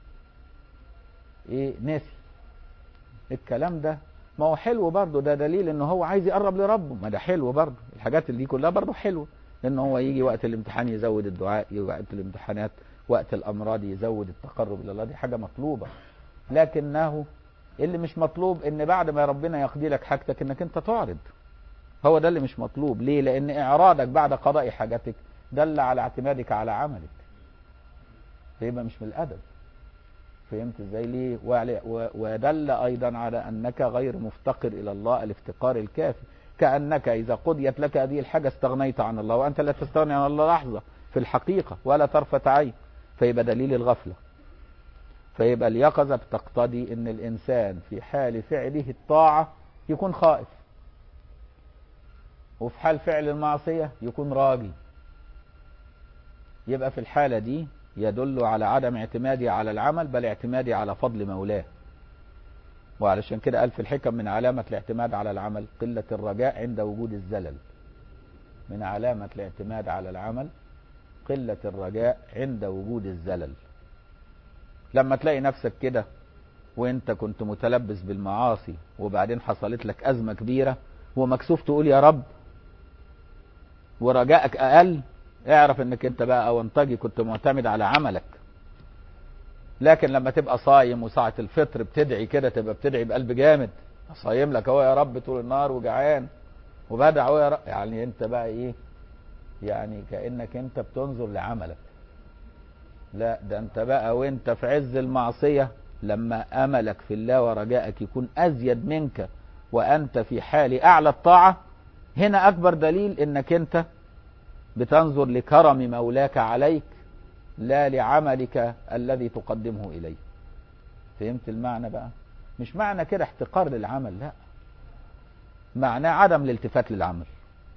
ايه ناسي الكلام ده ما هو حلو برضه ده دليل ان هو عايز يقرب لربه ما ده حلو برضه الحاجات اللي دي كلها برضه حلوه ان هو يجي وقت الامتحان يزود الدعاء يجي وقت الامتحانات وقت الامراض يزود التقرب الى الله دي حاجه مطلوبه لكنه اللي مش مطلوب ان بعد ما ربنا يقضي لك حاجتك انك انت تعرض هو ده اللي مش مطلوب ليه لان اعراضك بعد قضاء حاجتك دل على اعتمادك على عملك فيبقى مش من الادب فهمت ازاي ليه ودل ايضا على انك غير مفتقر الى الله الافتقار الكافي كانك اذا قضيت لك هذه الحاجه استغنيت عن الله وانت لا تستغني عن الله لحظه في الحقيقه ولا طرفه عين فيبقى دليل الغفله فيبقى اليقظه بتقتضي ان الانسان في حال فعله الطاعه يكون خائف وفي حال فعل المعصيه يكون راجي يبقى في الحاله دي يدل على عدم اعتمادي على العمل بل اعتمادي على فضل مولاه وعلشان كده قال في الحكم من علامة الاعتماد على العمل قلة الرجاء عند وجود الزلل من علامة الاعتماد على العمل قلة الرجاء عند وجود الزلل لما تلاقي نفسك كده وانت كنت متلبس بالمعاصي وبعدين حصلت لك أزمة كبيرة ومكسوف تقول يا رب ورجائك أقل اعرف انك انت بقى اونطجي كنت معتمد على عملك لكن لما تبقى صايم وساعة الفطر بتدعي كده تبقى بتدعي بقلب جامد صايم لك اهو يا رب طول النهار وجعان وبدع اهو يا رب يعني انت بقى ايه يعني كأنك انت بتنظر لعملك لا ده انت بقى وانت في عز المعصية لما املك في الله ورجائك يكون ازيد منك وانت في حال اعلى الطاعة هنا اكبر دليل انك انت بتنظر لكرم مولاك عليك لا لعملك الذي تقدمه إليه فهمت المعنى بقى مش معنى كده احتقار للعمل لا معناه عدم الالتفات للعمل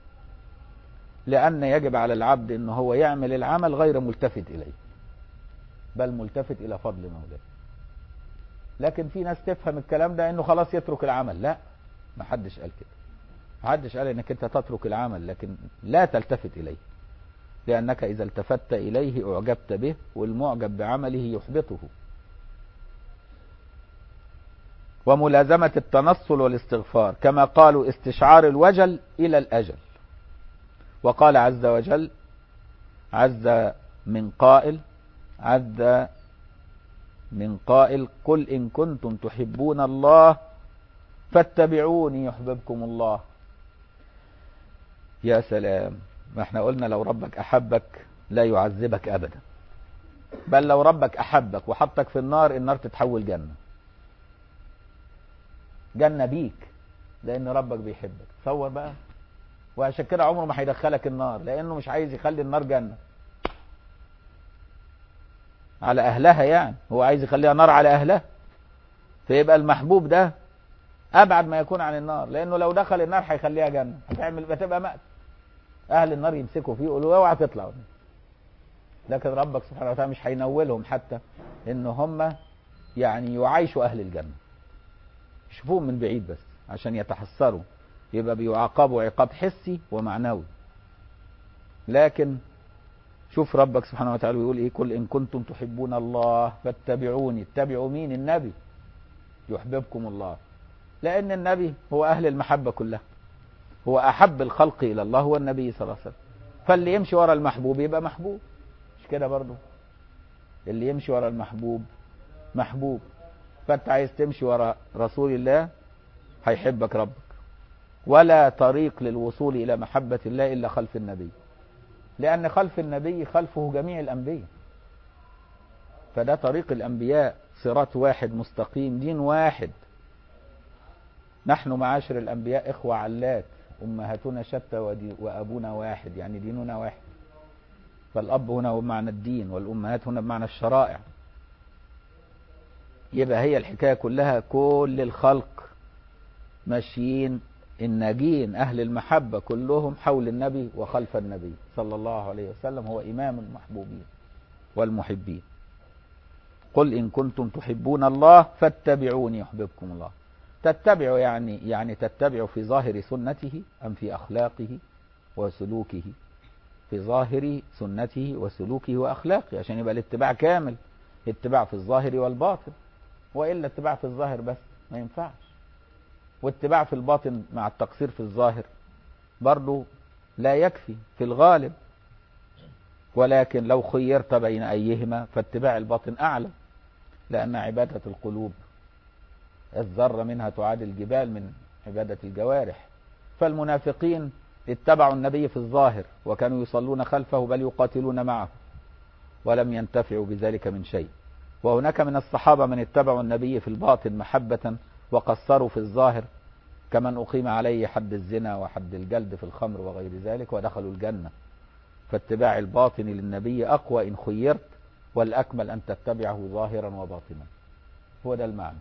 لأن يجب على العبد أنه هو يعمل العمل غير ملتفت إليه بل ملتفت إلى فضل مولاه لكن في ناس تفهم الكلام ده أنه خلاص يترك العمل لا ما حدش قال كده محدش قال انك انت تترك العمل لكن لا تلتفت اليه لانك اذا التفت اليه اعجبت به والمعجب بعمله يحبطه وملازمة التنصل والاستغفار كما قالوا استشعار الوجل الى الاجل وقال عز وجل عز من قائل عز من قائل قل ان كنتم تحبون الله فاتبعوني يحببكم الله يا سلام ما احنا قلنا لو ربك احبك لا يعذبك ابدا بل لو ربك احبك وحطك في النار النار تتحول جنة جنة بيك لان ربك بيحبك تصور بقى وعشان كده عمره ما هيدخلك النار لانه مش عايز يخلي النار جنة على اهلها يعني هو عايز يخليها نار على اهلها فيبقى المحبوب ده ابعد ما يكون عن النار لانه لو دخل النار هيخليها جنه هتعمل بتبقى مأت اهل النار يمسكوا فيه يقولوا اوعى تطلع لكن ربك سبحانه وتعالى مش هينولهم حتى ان هم يعني يعايشوا اهل الجنه يشوفوهم من بعيد بس عشان يتحسروا يبقى بيعاقبوا عقاب حسي ومعنوي لكن شوف ربك سبحانه وتعالى يقول ايه قل ان كنتم تحبون الله فاتبعوني اتبعوا مين النبي يحببكم الله لأن النبي هو أهل المحبة كلها هو أحب الخلق إلى الله هو النبي صلى الله عليه وسلم فاللي يمشي ورا المحبوب يبقى محبوب مش كده برضه اللي يمشي ورا المحبوب محبوب فانت عايز تمشي ورا رسول الله هيحبك ربك ولا طريق للوصول إلى محبة الله إلا خلف النبي لأن خلف النبي خلفه جميع الأنبياء فده طريق الأنبياء صراط واحد مستقيم دين واحد نحن معاشر الأنبياء إخوة علات أمهاتنا شتى ودي وأبونا واحد يعني ديننا واحد فالأب هنا هو بمعنى الدين والأمهات هنا بمعنى الشرائع يبقى هي الحكاية كلها كل الخلق ماشيين الناجين أهل المحبة كلهم حول النبي وخلف النبي صلى الله عليه وسلم هو إمام المحبوبين والمحبين قل إن كنتم تحبون الله فاتبعوني يحببكم الله تتبعوا يعني يعني تتبعوا في ظاهر سنته أم في أخلاقه وسلوكه في ظاهر سنته وسلوكه وأخلاقه عشان يبقى الاتباع كامل اتباع في الظاهر والباطن وإلا اتباع في الظاهر بس ما ينفعش واتباع في الباطن مع التقصير في الظاهر برضه لا يكفي في الغالب ولكن لو خيرت بين أيهما فاتباع الباطن أعلى لأن عبادة القلوب الذرة منها تعادل الجبال من عبادة الجوارح فالمنافقين اتبعوا النبي في الظاهر وكانوا يصلون خلفه بل يقاتلون معه ولم ينتفعوا بذلك من شيء وهناك من الصحابة من اتبعوا النبي في الباطن محبة وقصروا في الظاهر كمن أقيم عليه حد الزنا وحد الجلد في الخمر وغير ذلك ودخلوا الجنة فاتباع الباطن للنبي أقوى إن خيرت والأكمل أن تتبعه ظاهرا وباطنا هو ده المعنى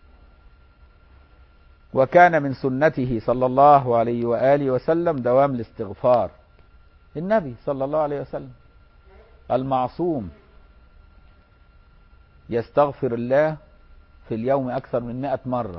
وكان من سنته صلى الله عليه وآله وسلم دوام الاستغفار النبي صلى الله عليه وسلم المعصوم يستغفر الله في اليوم أكثر من مئة مرة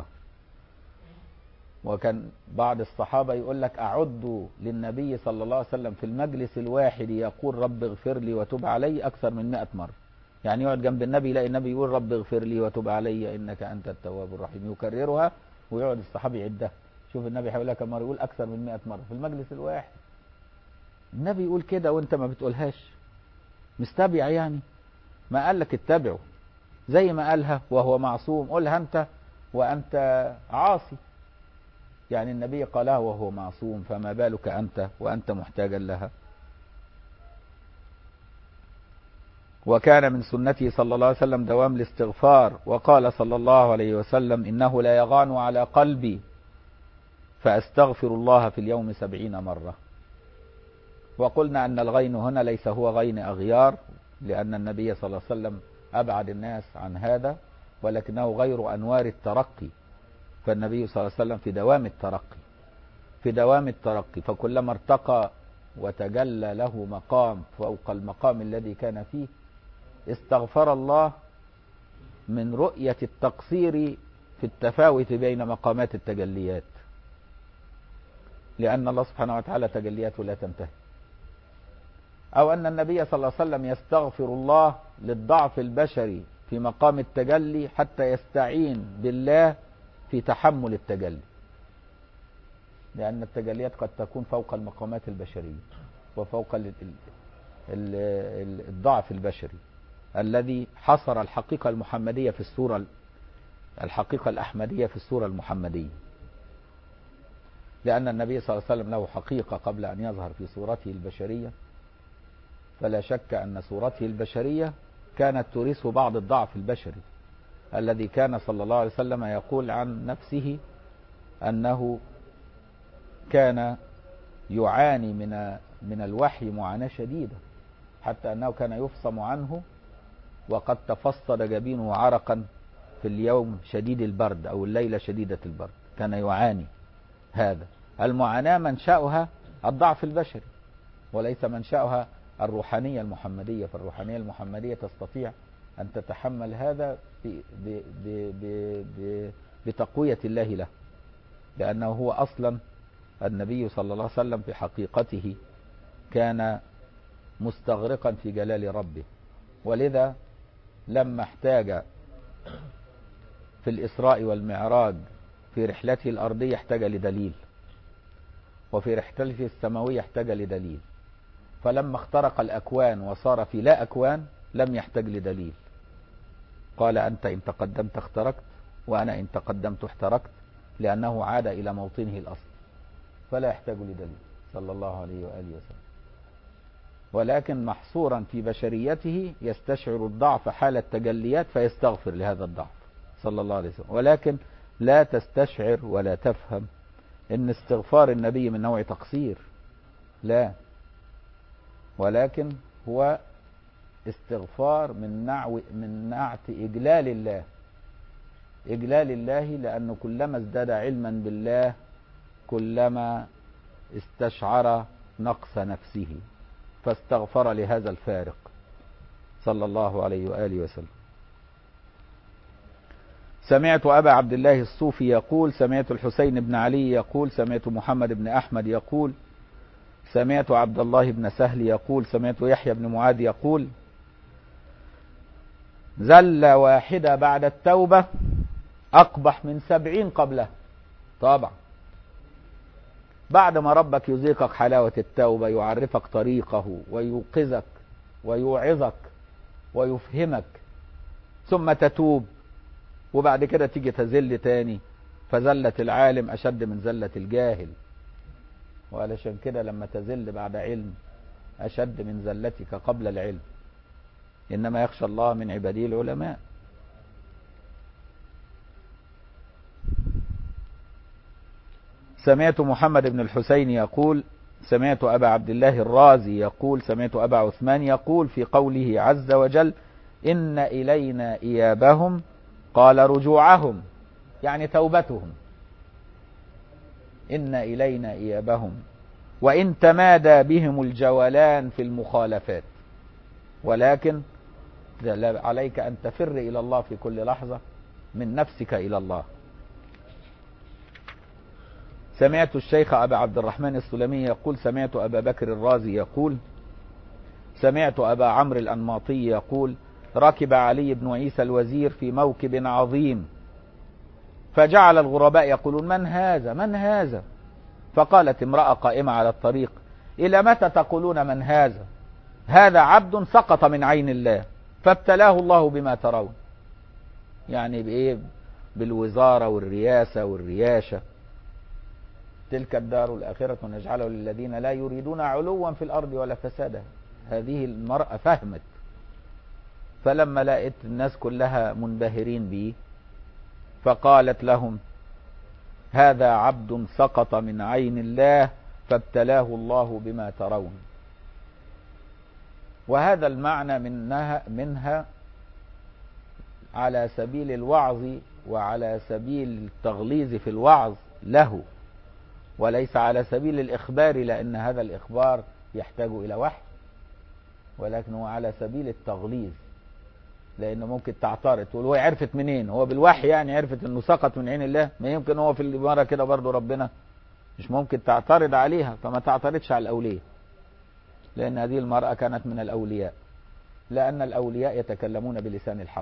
وكان بعض الصحابة يقول لك أعد للنبي صلى الله عليه وسلم في المجلس الواحد يقول رب اغفر لي وتب علي أكثر من مئة مرة يعني يقعد جنب النبي يلاقي النبي يقول رب اغفر لي وتب علي إنك أنت التواب الرحيم يكررها ويقعد الصحابي يعدها شوف النبي هيقول لك مرة يقول أكثر من مئة مرة في المجلس الواحد النبي يقول كده وانت ما بتقولهاش مستبع يعني ما قال لك اتبعه زي ما قالها وهو معصوم قولها انت وانت عاصي يعني النبي قالها وهو معصوم فما بالك انت وانت محتاجا لها وكان من سنته صلى الله عليه وسلم دوام الاستغفار وقال صلى الله عليه وسلم إنه لا يغان على قلبي فأستغفر الله في اليوم سبعين مرة وقلنا أن الغين هنا ليس هو غين أغيار لأن النبي صلى الله عليه وسلم أبعد الناس عن هذا ولكنه غير أنوار الترقي فالنبي صلى الله عليه وسلم في دوام الترقي في دوام الترقي فكلما ارتقى وتجلى له مقام فوق المقام الذي كان فيه استغفر الله من رؤية التقصير في التفاوت بين مقامات التجليات لأن الله سبحانه وتعالى تجلياته لا تنتهي أو أن النبي صلى الله عليه وسلم يستغفر الله للضعف البشري في مقام التجلي حتى يستعين بالله في تحمل التجلي لأن التجليات قد تكون فوق المقامات البشرية وفوق ال ال ال الضعف البشري الذي حصر الحقيقة المحمدية في السورة الحقيقة الأحمدية في السورة المحمدية لأن النبي صلى الله عليه وسلم له حقيقة قبل أن يظهر في صورته البشرية فلا شك أن صورته البشرية كانت تورثه بعض الضعف البشري الذي كان صلى الله عليه وسلم يقول عن نفسه أنه كان يعاني من من الوحي معاناة شديدة حتى أنه كان يفصم عنه وقد تفصد جبينه عرقا في اليوم شديد البرد أو الليلة شديدة البرد كان يعاني هذا المعاناة منشأها الضعف البشري وليس منشأها الروحانية المحمدية فالروحانية المحمدية تستطيع أن تتحمل هذا ب ب ب ب ب بتقوية الله له لأنه هو أصلا النبي صلى الله عليه وسلم في حقيقته كان مستغرقا في جلال ربه ولذا لما احتاج في الإسراء والمعراج في رحلته الأرضية احتاج لدليل وفي رحلته السماوية احتاج لدليل فلما اخترق الأكوان وصار في لا أكوان لم يحتاج لدليل قال أنت إن تقدمت اخترقت وأنا إن تقدمت احترقت لأنه عاد إلى موطنه الأصل فلا يحتاج لدليل صلى الله عليه وآله وسلم ولكن محصورا في بشريته يستشعر الضعف حال التجليات فيستغفر لهذا الضعف صلى الله عليه وسلم ولكن لا تستشعر ولا تفهم ان استغفار النبي من نوع تقصير لا ولكن هو استغفار من نعو من نعت إجلال الله إجلال الله لأنه كلما ازداد علما بالله كلما استشعر نقص نفسه فاستغفر لهذا الفارق صلى الله عليه وآله وسلم سمعت أبا عبد الله الصوفي يقول سمعت الحسين بن علي يقول سمعت محمد بن أحمد يقول سمعت عبد الله بن سهل يقول سمعت يحيى بن معاذ يقول زل واحدة بعد التوبة أقبح من سبعين قبله طبعا بعد ما ربك يذيقك حلاوة التوبة يعرفك طريقه ويوقظك ويوعظك ويفهمك ثم تتوب وبعد كده تيجي تزل تاني فزلة العالم أشد من زلة الجاهل وعلشان كده لما تزل بعد علم أشد من زلتك قبل العلم إنما يخشى الله من عباده العلماء سمعت محمد بن الحسين يقول سمعت أبا عبد الله الرازي يقول سمعت أبا عثمان يقول في قوله عز وجل إن إلينا إيابهم قال رجوعهم يعني توبتهم إن إلينا إيابهم وإن تمادى بهم الجولان في المخالفات ولكن عليك أن تفر إلى الله في كل لحظة من نفسك إلى الله سمعت الشيخ أبا عبد الرحمن السلمي يقول سمعت أبا بكر الرازي يقول سمعت أبا عمرو الأنماطي يقول ركب علي بن عيسى الوزير في موكب عظيم فجعل الغرباء يقولون من هذا من هذا فقالت امرأة قائمة على الطريق إلى متى تقولون من هذا هذا عبد سقط من عين الله فابتلاه الله بما ترون يعني بإيه بالوزارة والرياسة والرياشة تلك الدار الآخرة نجعله للذين لا يريدون علوا في الأرض ولا فسادا هذه المرأة فهمت فلما لقيت الناس كلها منبهرين به فقالت لهم هذا عبد سقط من عين الله فابتلاه الله بما ترون وهذا المعنى منها منها على سبيل الوعظ وعلى سبيل التغليظ في الوعظ له وليس على سبيل الإخبار لأن هذا الإخبار يحتاج إلى وحي ولكن هو على سبيل التغليظ لأنه ممكن تعترض تقول هو عرفت منين هو بالوحي يعني عرفت أنه سقط من عين الله ما يمكن هو في الإمارة كده برضه ربنا مش ممكن تعترض عليها فما تعترضش على الأولياء لأن هذه المرأة كانت من الأولياء لأن الأولياء يتكلمون بلسان الحق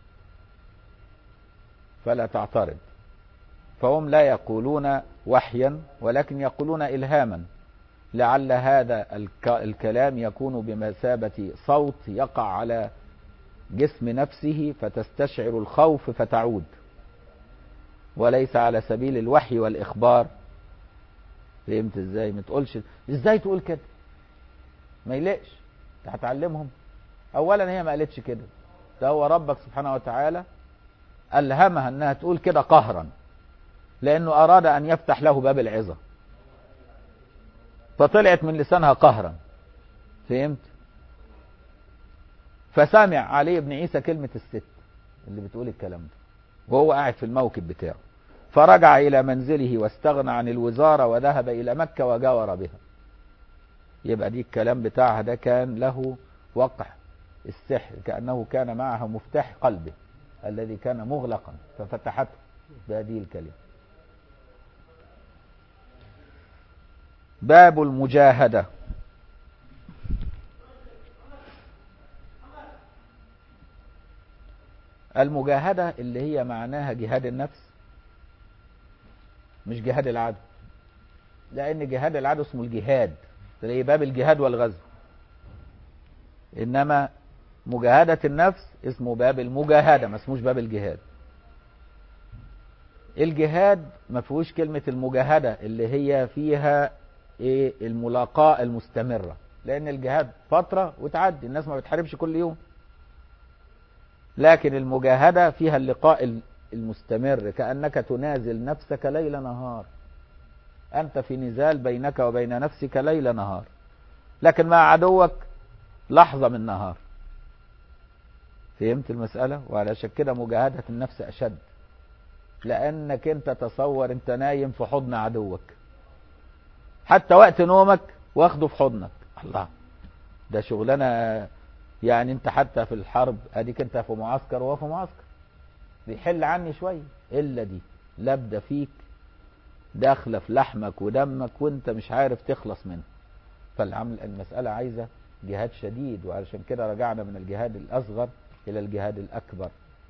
فلا تعترض فهم لا يقولون وحيا ولكن يقولون إلهاما لعل هذا الكلام يكون بمثابة صوت يقع على جسم نفسه فتستشعر الخوف فتعود وليس على سبيل الوحي والإخبار فهمت ازاي ما تقولش ازاي تقول كده ما يلقش هتعلمهم اولا هي ما قالتش كده ده هو ربك سبحانه وتعالى ألهمها أنها تقول كده قهرا لأنه أراد أن يفتح له باب العظة فطلعت من لسانها قهرا فهمت فسمع علي بن عيسى كلمة الست اللي بتقول الكلام ده وهو قاعد في الموكب بتاعه فرجع إلى منزله واستغنى عن الوزارة وذهب إلى مكة وجاور بها يبقى دي الكلام بتاعها ده كان له وقع السحر كأنه كان معها مفتاح قلبه الذي كان مغلقا ففتحته بهذه الكلمة باب المجاهدة المجاهدة اللي هي معناها جهاد النفس مش جهاد العدو لان جهاد العدو اسمه الجهاد تلاقيه باب الجهاد والغزو انما مجاهدة النفس اسمه باب المجاهدة ما اسموش باب الجهاد الجهاد ما فيهوش كلمة المجاهدة اللي هي فيها ايه الملاقاة المستمرة لان الجهاد فترة وتعدي الناس ما بتحاربش كل يوم لكن المجاهدة فيها اللقاء المستمر كأنك تنازل نفسك ليل نهار أنت في نزال بينك وبين نفسك ليل نهار لكن مع عدوك لحظة من نهار فهمت المسألة وعلشان كده مجاهدة النفس أشد لأنك أنت تصور أنت نايم في حضن عدوك حتى وقت نومك واخده في حضنك الله ده شغلانة يعني انت حتى في الحرب اديك انت في معسكر وهو في معسكر بيحل عني شوية الا دي لابدة فيك داخلة في لحمك ودمك وانت مش عارف تخلص منه فالعمل المسألة عايزة جهاد شديد وعلشان كده رجعنا من الجهاد الأصغر إلى الجهاد الأكبر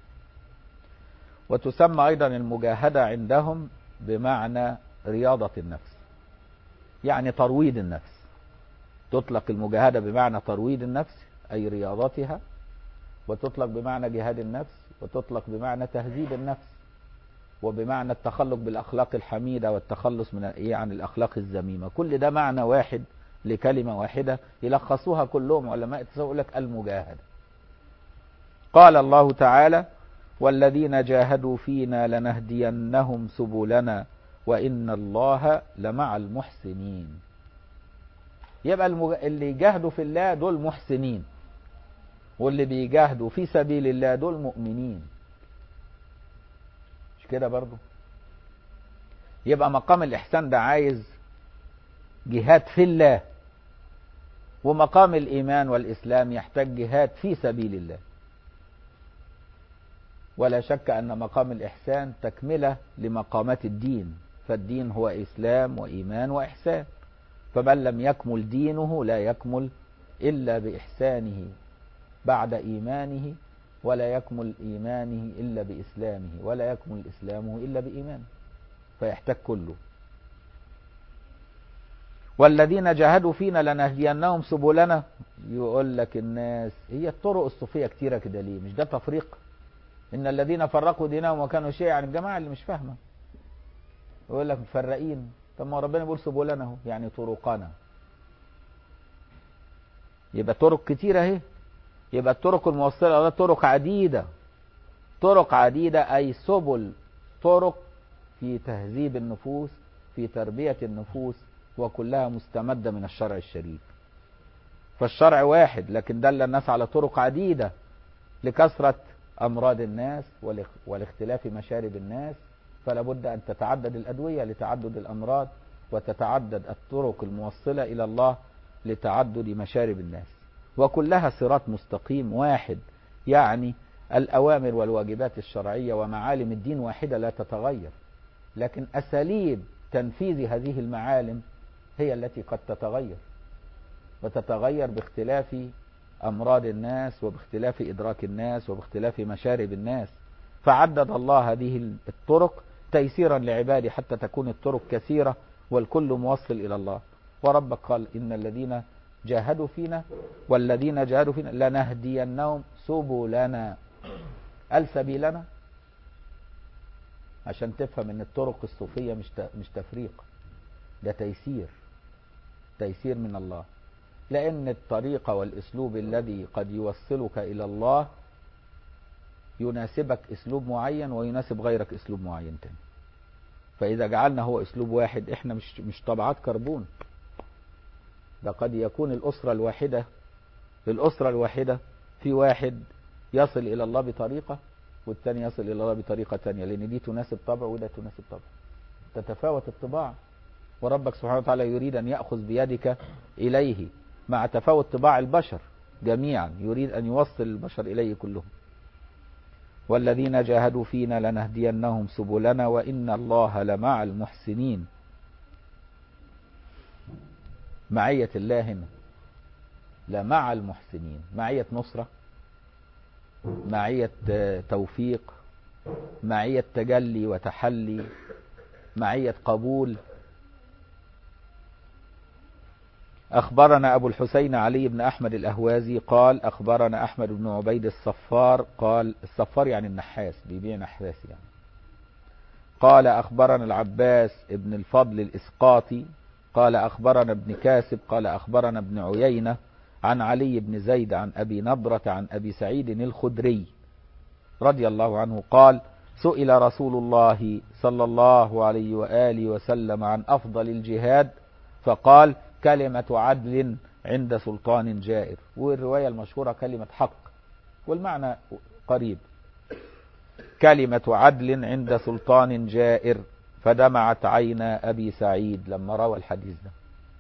وتسمى أيضا المجاهدة عندهم بمعنى رياضة النفس يعني ترويض النفس تطلق المجاهدة بمعنى ترويض النفس أي رياضتها وتطلق بمعنى جهاد النفس وتطلق بمعنى تهذيب النفس وبمعنى التخلق بالأخلاق الحميدة والتخلص من إيه عن الأخلاق الذميمة كل ده معنى واحد لكلمة واحدة يلخصوها كلهم علماء يقول لك المجاهدة قال الله تعالى والذين جاهدوا فينا لنهدينهم سبلنا وإن الله لمع المحسنين يبقى المج... اللي يجاهدوا في الله دول محسنين واللي بيجاهدوا في سبيل الله دول مؤمنين مش كده برضو يبقى مقام الإحسان ده عايز جهاد في الله ومقام الإيمان والإسلام يحتاج جهاد في سبيل الله ولا شك أن مقام الإحسان تكملة لمقامات الدين فالدين هو إسلام وإيمان وإحسان فمن لم يكمل دينه لا يكمل إلا بإحسانه بعد إيمانه ولا يكمل إيمانه إلا بإسلامه ولا يكمل إسلامه إلا بإيمانه فيحتاج كله والذين جاهدوا فينا لنهدينهم سبلنا يقول لك الناس هي الطرق الصوفية كتيرة كده ليه مش ده تفريق إن الذين فرقوا دينهم وكانوا شيعا يعني الجماعة اللي مش فاهمة يقول لك مفرقين طب ما ربنا بيقول سبلنا اهو يعني طرقنا يبقى طرق كتيرة اهي يبقى الطرق الموصلة طرق عديدة طرق عديدة أي سبل طرق في تهذيب النفوس في تربية النفوس وكلها مستمدة من الشرع الشريف فالشرع واحد لكن دل الناس على طرق عديدة لكثرة أمراض الناس ولاختلاف مشارب الناس فلا بد أن تتعدد الأدوية لتعدد الأمراض وتتعدد الطرق الموصلة إلى الله لتعدد مشارب الناس وكلها صراط مستقيم واحد يعني الأوامر والواجبات الشرعية ومعالم الدين واحدة لا تتغير لكن أساليب تنفيذ هذه المعالم هي التي قد تتغير وتتغير باختلاف أمراض الناس وباختلاف إدراك الناس وباختلاف مشارب الناس فعدد الله هذه الطرق تيسيرا لعباده حتى تكون الطرق كثيرة والكل موصل إلى الله وربك قال إن الذين جاهدوا فينا والذين جاهدوا فينا لنهدينهم سبلنا قال سبيلنا عشان تفهم ان الطرق الصوفية مش مش تفريق ده تيسير تيسير من الله لأن الطريقة والأسلوب الذي قد يوصلك إلى الله يناسبك أسلوب معين ويناسب غيرك أسلوب معين تاني فإذا جعلنا هو أسلوب واحد إحنا مش مش طبعات كربون ده قد يكون الأسرة الواحدة الأسرة الواحدة في واحد يصل إلى الله بطريقة والثاني يصل إلى الله بطريقة ثانية لأن دي تناسب طبع وده تناسب طبع تتفاوت الطباع وربك سبحانه وتعالى يريد أن يأخذ بيدك إليه مع تفاوت طباع البشر جميعا يريد أن يوصل البشر إليه كلهم والذين جاهدوا فينا لنهدينهم سبلنا وإن الله لمع المحسنين معية الله هنا لمع المحسنين معية نصرة معية توفيق معية تجلي وتحلي معية قبول أخبرنا أبو الحسين علي بن أحمد الأهوازي قال أخبرنا أحمد بن عبيد الصفار قال الصفار يعني النحاس بيبيع نحاس يعني قال أخبرنا العباس ابن الفضل الإسقاطي قال أخبرنا ابن كاسب قال أخبرنا ابن عيينة عن علي بن زيد عن أبي نضرة عن أبي سعيد الخدري رضي الله عنه قال سئل رسول الله صلى الله عليه وآله وسلم عن أفضل الجهاد فقال كلمة عدل عند سلطان جائر والرواية المشهورة كلمة حق والمعنى قريب كلمة عدل عند سلطان جائر فدمعت عينا أبي سعيد لما روى الحديث ده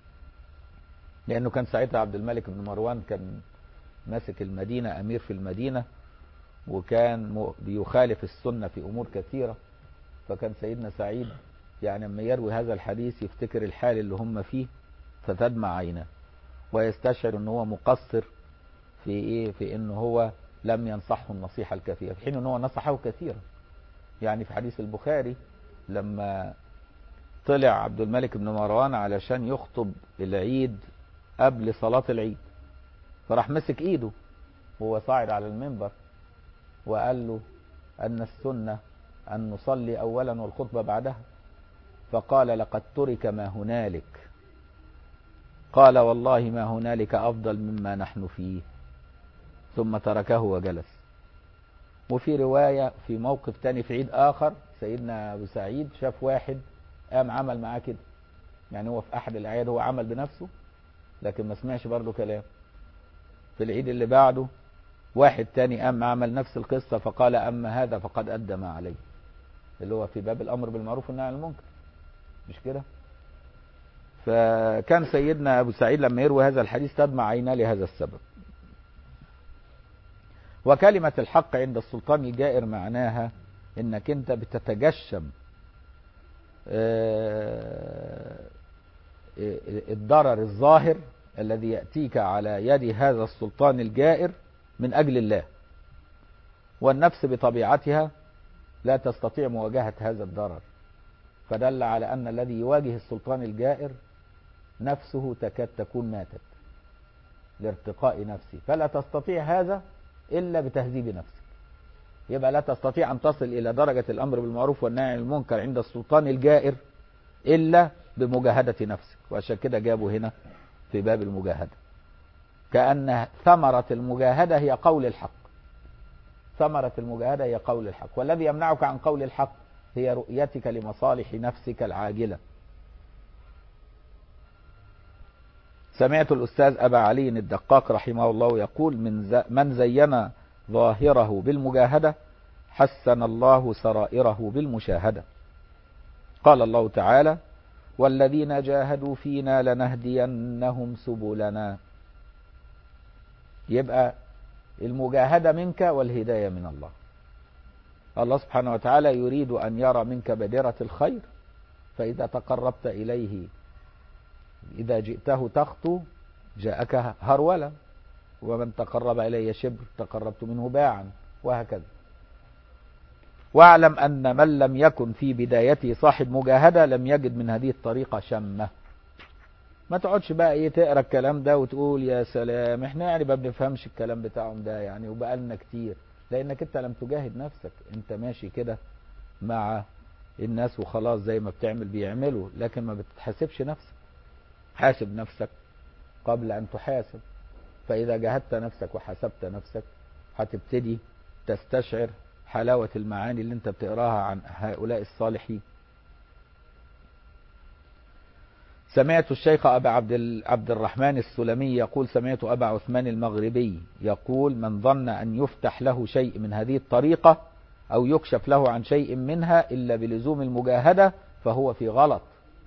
لأنه كان ساعتها عبد الملك بن مروان كان ماسك المدينة أمير في المدينة وكان بيخالف السنة في أمور كثيرة فكان سيدنا سعيد يعني لما يروي هذا الحديث يفتكر الحال اللي هم فيه فتدمع عيناه ويستشعر ان هو مقصر في ايه في ان هو لم ينصحه النصيحة الكثيرة في حين ان هو نصحه كثيرا يعني في حديث البخاري لما طلع عبد الملك بن مروان علشان يخطب العيد قبل صلاة العيد فراح مسك ايده وهو صاعد على المنبر وقال له ان السنة ان نصلي اولا والخطبة بعدها فقال لقد ترك ما هنالك قال والله ما هنالك أفضل مما نحن فيه ثم تركه وجلس وفي رواية في موقف تاني في عيد آخر سيدنا أبو سعيد شاف واحد قام عمل معاه كده يعني هو في أحد الأعياد هو عمل بنفسه لكن ما سمعش برضه كلام في العيد اللي بعده واحد تاني قام عمل نفس القصة فقال أما هذا فقد أدى ما عليه اللي هو في باب الأمر بالمعروف والنهي عن المنكر مش كده فكان سيدنا أبو سعيد لما يروي هذا الحديث تدمع عيناه لهذا السبب وكلمة الحق عند السلطان الجائر معناها انك انت بتتجشم الضرر الظاهر الذي يأتيك على يد هذا السلطان الجائر من أجل الله والنفس بطبيعتها لا تستطيع مواجهة هذا الضرر فدل على أن الذي يواجه السلطان الجائر نفسه تكاد تكون ماتت لارتقاء نفسه فلا تستطيع هذا إلا بتهذيب نفسك يبقى لا تستطيع أن تصل إلى درجة الأمر بالمعروف والنهي عن المنكر عند السلطان الجائر إلا بمجاهدة نفسك وعشان كده جابوا هنا في باب المجاهدة كأن ثمرة المجاهدة هي قول الحق ثمرة المجاهدة هي قول الحق والذي يمنعك عن قول الحق هي رؤيتك لمصالح نفسك العاجلة سمعت الأستاذ أبا علي الدقاق رحمه الله يقول من, من زين ظاهره بالمجاهدة حسن الله سرائره بالمشاهدة قال الله تعالى والذين جاهدوا فينا لنهدينهم سبلنا يبقى المجاهدة منك والهداية من الله الله سبحانه وتعالى يريد أن يرى منك بدرة الخير فإذا تقربت إليه إذا جئته تخطو جاءك هرولة ومن تقرب إلي شبر تقربت منه باعا وهكذا واعلم أن من لم يكن في بدايته صاحب مجاهدة لم يجد من هذه الطريقة شمة ما تقعدش بقى ايه تقرا الكلام ده وتقول يا سلام احنا يعني ما بنفهمش الكلام بتاعهم ده يعني وبقالنا كتير لانك انت لم تجاهد نفسك انت ماشي كده مع الناس وخلاص زي ما بتعمل بيعملوا لكن ما بتحاسبش نفسك حاسب نفسك قبل ان تحاسب فاذا جاهدت نفسك وحاسبت نفسك هتبتدي تستشعر حلاوة المعاني اللي انت بتقراها عن هؤلاء الصالحين سمعت الشيخ أبا عبد, عبد الرحمن السلمي يقول سمعت أبا عثمان المغربي يقول من ظن أن يفتح له شيء من هذه الطريقة أو يكشف له عن شيء منها إلا بلزوم المجاهدة فهو في غلط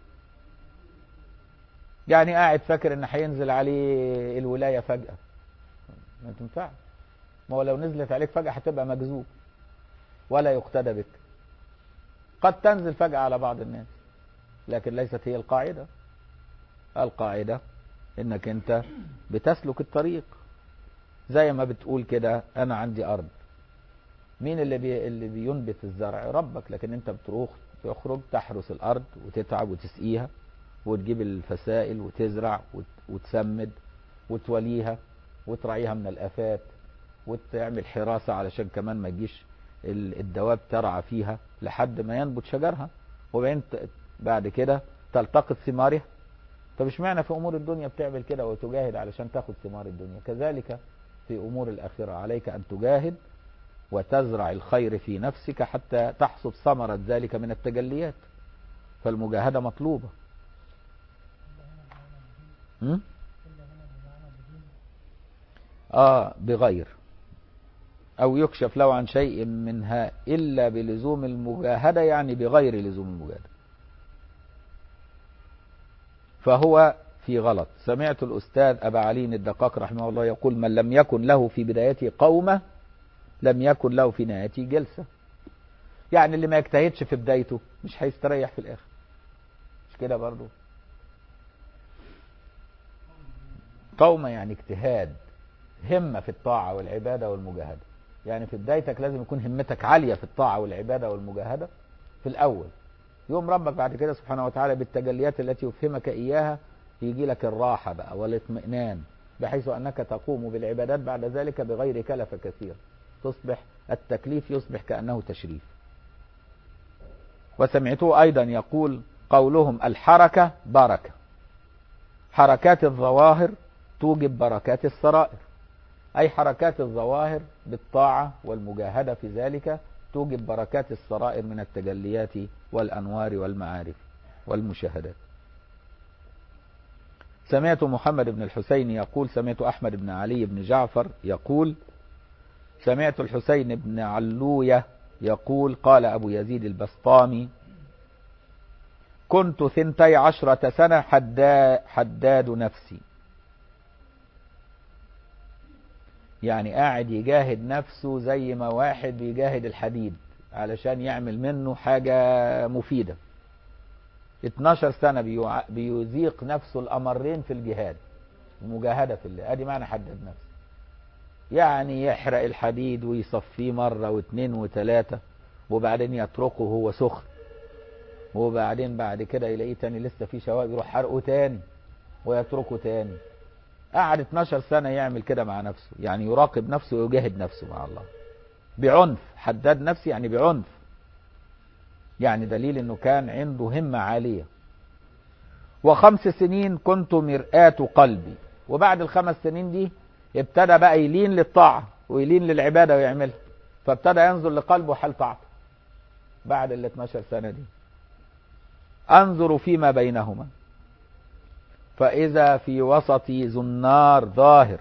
يعني قاعد فاكر ان هينزل عليه الولاية فجأة ما تنفع ما هو لو نزلت عليك فجأة هتبقى مجذوب ولا يقتدى بك قد تنزل فجأة على بعض الناس لكن ليست هي القاعدة القاعدة انك انت بتسلك الطريق زي ما بتقول كده انا عندي ارض مين اللي بي اللي بينبت الزرع ربك لكن انت بتروح تخرج تحرس الارض وتتعب وتسقيها وتجيب الفسائل وتزرع وت- وتسمد وتوليها وتراعيها من الافات وتعمل حراسة علشان كمان ما تجيش ال- الدواب ترعى فيها لحد ما ينبت شجرها وبعدين ت- بعد كده تلتقط ثمارها طب اشمعنى في امور الدنيا بتعمل كده وتجاهد علشان تاخد ثمار الدنيا كذلك في امور الاخره عليك ان تجاهد وتزرع الخير في نفسك حتى تحصد ثمرة ذلك من التجليات فالمجاهدة مطلوبة م? اه بغير او يكشف له عن شيء منها الا بلزوم المجاهدة يعني بغير لزوم المجاهدة فهو في غلط سمعت الأستاذ أبا علي الدقاق رحمه الله يقول من لم يكن له في بدايته قومة لم يكن له في نهايته جلسة يعني اللي ما يجتهدش في بدايته مش هيستريح في الآخر مش كده برضو قومة يعني اجتهاد همة في الطاعة والعبادة والمجاهدة يعني في بدايتك لازم يكون همتك عالية في الطاعة والعبادة والمجاهدة في الأول يوم ربك بعد كده سبحانه وتعالى بالتجليات التي يفهمك إياها يجي لك الراحة بقى والاطمئنان بحيث أنك تقوم بالعبادات بعد ذلك بغير كلفة كثير تصبح التكليف يصبح كأنه تشريف وسمعته أيضا يقول قولهم الحركة بركة حركات الظواهر توجب بركات السرائر أي حركات الظواهر بالطاعة والمجاهدة في ذلك توجب بركات السرائر من التجليات والأنوار والمعارف والمشاهدات سمعت محمد بن الحسين يقول سمعت أحمد بن علي بن جعفر يقول سمعت الحسين بن علوية يقول قال أبو يزيد البسطامي كنت ثنتي عشرة سنة حدا حداد نفسي يعني قاعد يجاهد نفسه زي ما واحد بيجاهد الحديد علشان يعمل منه حاجة مفيدة 12 سنة بيوع- بيذيق نفسه الأمرين في الجهاد المجاهدة في الله ادي معنى حدد نفسه يعني يحرق الحديد ويصفيه مرة واثنين وثلاثة وبعدين يتركه وهو سخن وبعدين بعد كده يلاقيه تاني لسه فيه شوائب يروح حرقه تاني ويتركه تاني قعد 12 سنة يعمل كده مع نفسه يعني يراقب نفسه ويجاهد نفسه مع الله بعنف حداد نفسي يعني بعنف يعني دليل انه كان عنده همة عالية وخمس سنين كنت مرآة قلبي وبعد الخمس سنين دي ابتدى بقى يلين للطاعة ويلين للعبادة ويعملها فابتدى ينظر لقلبه حال طاعته بعد ال 12 سنة دي انظر فيما بينهما فإذا في وسطي زنار ظاهر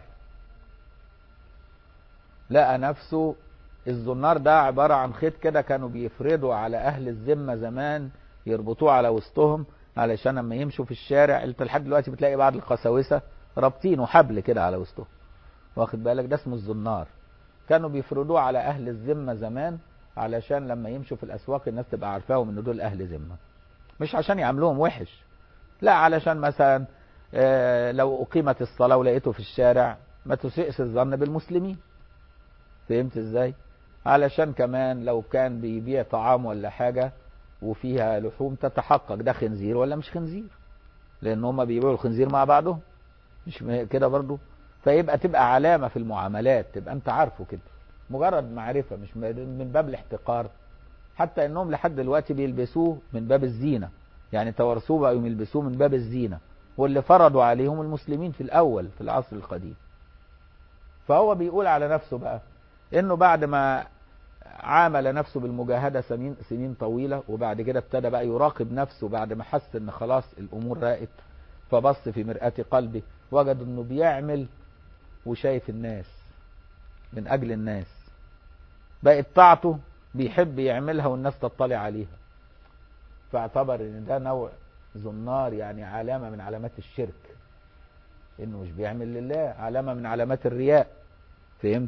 لقى نفسه الزنار ده عبارة عن خيط كده كانوا بيفردوا على أهل الذمة زمان يربطوه على وسطهم علشان لما يمشوا في الشارع انت لحد دلوقتي بتلاقي بعض القساوسة رابطينه حبل كده على وسطهم واخد بالك ده اسمه الزنار كانوا بيفردوه على أهل الذمة زمان علشان لما يمشوا في الأسواق الناس تبقى عارفاهم إن دول أهل ذمة مش عشان يعاملوهم وحش لا علشان مثلا آه، لو أقيمت الصلاة ولقيته في الشارع ما تسئس الظن بالمسلمين فهمت ازاي علشان كمان لو كان بيبيع طعام ولا حاجة وفيها لحوم تتحقق ده خنزير ولا مش خنزير لان هم بيبيعوا الخنزير مع بعضهم مش م- كده برضو فيبقى تبقى علامة في المعاملات تبقى انت عارفه كده مجرد معرفة مش م- من باب الاحتقار حتى انهم لحد دلوقتي بيلبسوه من باب الزينة يعني توارثوه بقوا يلبسوه من باب الزينة واللي فرضوا عليهم المسلمين في الاول في العصر القديم فهو بيقول على نفسه بقى انه بعد ما عامل نفسه بالمجاهدة سنين, سنين طويلة وبعد كده ابتدى بقى يراقب نفسه بعد ما حس ان خلاص الامور راقت فبص في مرآة قلبه وجد انه بيعمل وشايف الناس من اجل الناس بقت طاعته بيحب يعملها والناس تطلع عليها فاعتبر ان ده نوع زنار يعني علامة من علامات الشرك انه مش بيعمل لله علامة من علامات الرياء فهمت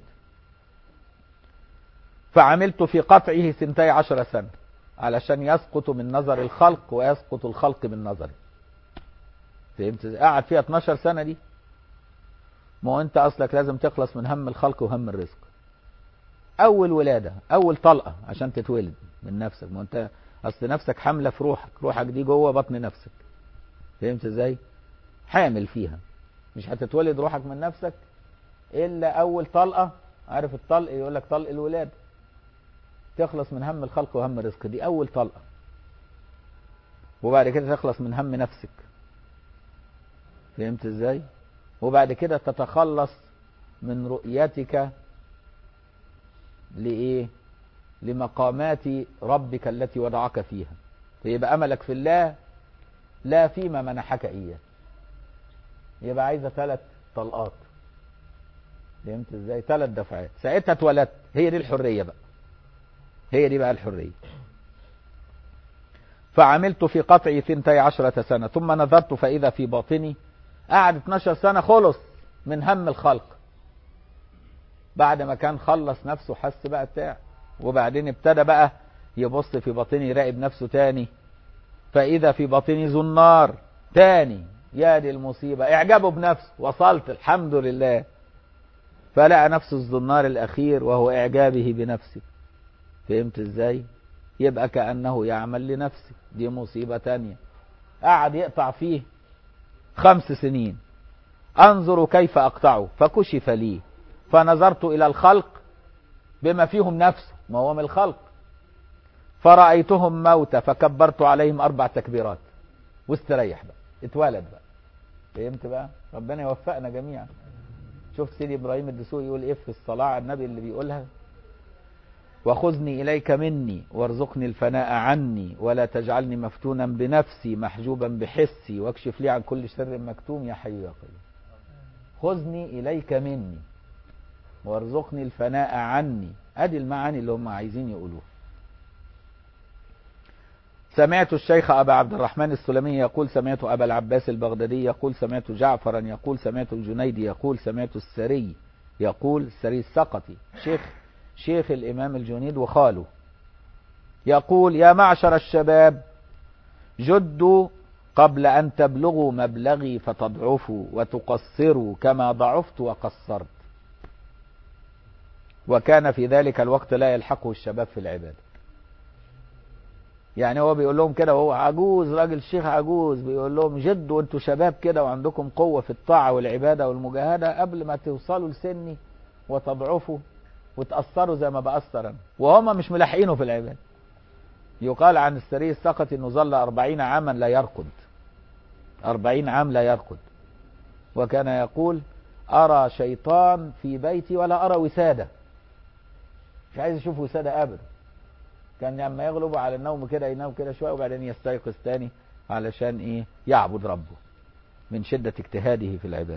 فعملت في قطعه سنتي عشر سنة علشان يسقط من نظر الخلق ويسقط الخلق من نظري فهمت ازاي؟ قعد فيها 12 سنة دي ما هو انت اصلك لازم تخلص من هم الخلق وهم الرزق اول ولادة اول طلقة عشان تتولد من نفسك ما هو انت اصل نفسك حامله في روحك روحك دي جوه بطن نفسك فهمت ازاي حامل فيها مش هتتولد روحك من نفسك الا اول طلقه عارف الطلق يقول لك طلق الولاده تخلص من هم الخلق وهم الرزق دي اول طلقه وبعد كده تخلص من هم نفسك فهمت ازاي وبعد كده تتخلص من رؤيتك لايه لمقامات ربك التي وضعك فيها فيبقى املك في الله لا فيما منحك اياه يبقى عايزه ثلاث طلقات فهمت ازاي ثلاث دفعات ساعتها اتولدت هي دي الحريه بقى هي دي بقى الحريه فعملت في قطعي ثنتي عشرة سنة ثم نظرت فإذا في باطني قعد 12 سنة خلص من هم الخلق بعد ما كان خلص نفسه حس بقى بتاع وبعدين ابتدى بقى يبص في باطني يراقب نفسه تاني فإذا في باطني زنار تاني يا دي المصيبة اعجبه بنفسه وصلت الحمد لله فلقى نفسه الزنار الأخير وهو إعجابه بنفسه فهمت ازاي يبقى كأنه يعمل لنفسه دي مصيبة تانية قعد يقطع فيه خمس سنين أنظر كيف أقطعه فكشف لي فنظرت إلى الخلق بما فيهم نفسه ما هو من الخلق فرأيتهم موتى فكبرت عليهم أربع تكبيرات واستريح بقى اتولد بقى فهمت بقى ربنا يوفقنا جميعا شوف سيدي إبراهيم الدسوقي يقول إيه في الصلاة على النبي اللي بيقولها وخذني إليك مني وارزقني الفناء عني ولا تجعلني مفتونا بنفسي محجوبا بحسي واكشف لي عن كل شر مكتوم يا حي يا قيوم خذني إليك مني وارزقني الفناء عني ادي المعاني اللي هم عايزين يقولوها سمعت الشيخ أبا عبد الرحمن السلمي يقول سمعت أبا العباس البغدادي يقول سمعت جعفرا يقول سمعت الجنيدي يقول سمعت السري يقول السري السقطي شيخ شيخ الإمام الجنيد وخاله يقول يا معشر الشباب جدوا قبل أن تبلغوا مبلغي فتضعفوا وتقصروا كما ضعفت وقصرت وكان في ذلك الوقت لا يلحقه الشباب في العبادة يعني هو بيقول لهم كده وهو عجوز راجل شيخ عجوز بيقول لهم جدوا انتوا شباب كده وعندكم قوة في الطاعة والعبادة والمجاهدة قبل ما توصلوا لسني وتضعفوا وتأثروا زي ما بأثر أنا وهم مش ملاحقينه في العبادة يقال عن السري السقط انه ظل أربعين عاما لا يرقد أربعين عام لا يرقد وكان يقول أرى شيطان في بيتي ولا أرى وسادة مش عايز أشوف وسادة أبدا كان لما يغلب على النوم كده ينام كده شوية وبعدين يستيقظ تاني علشان إيه يعبد ربه من شدة اجتهاده في العبادة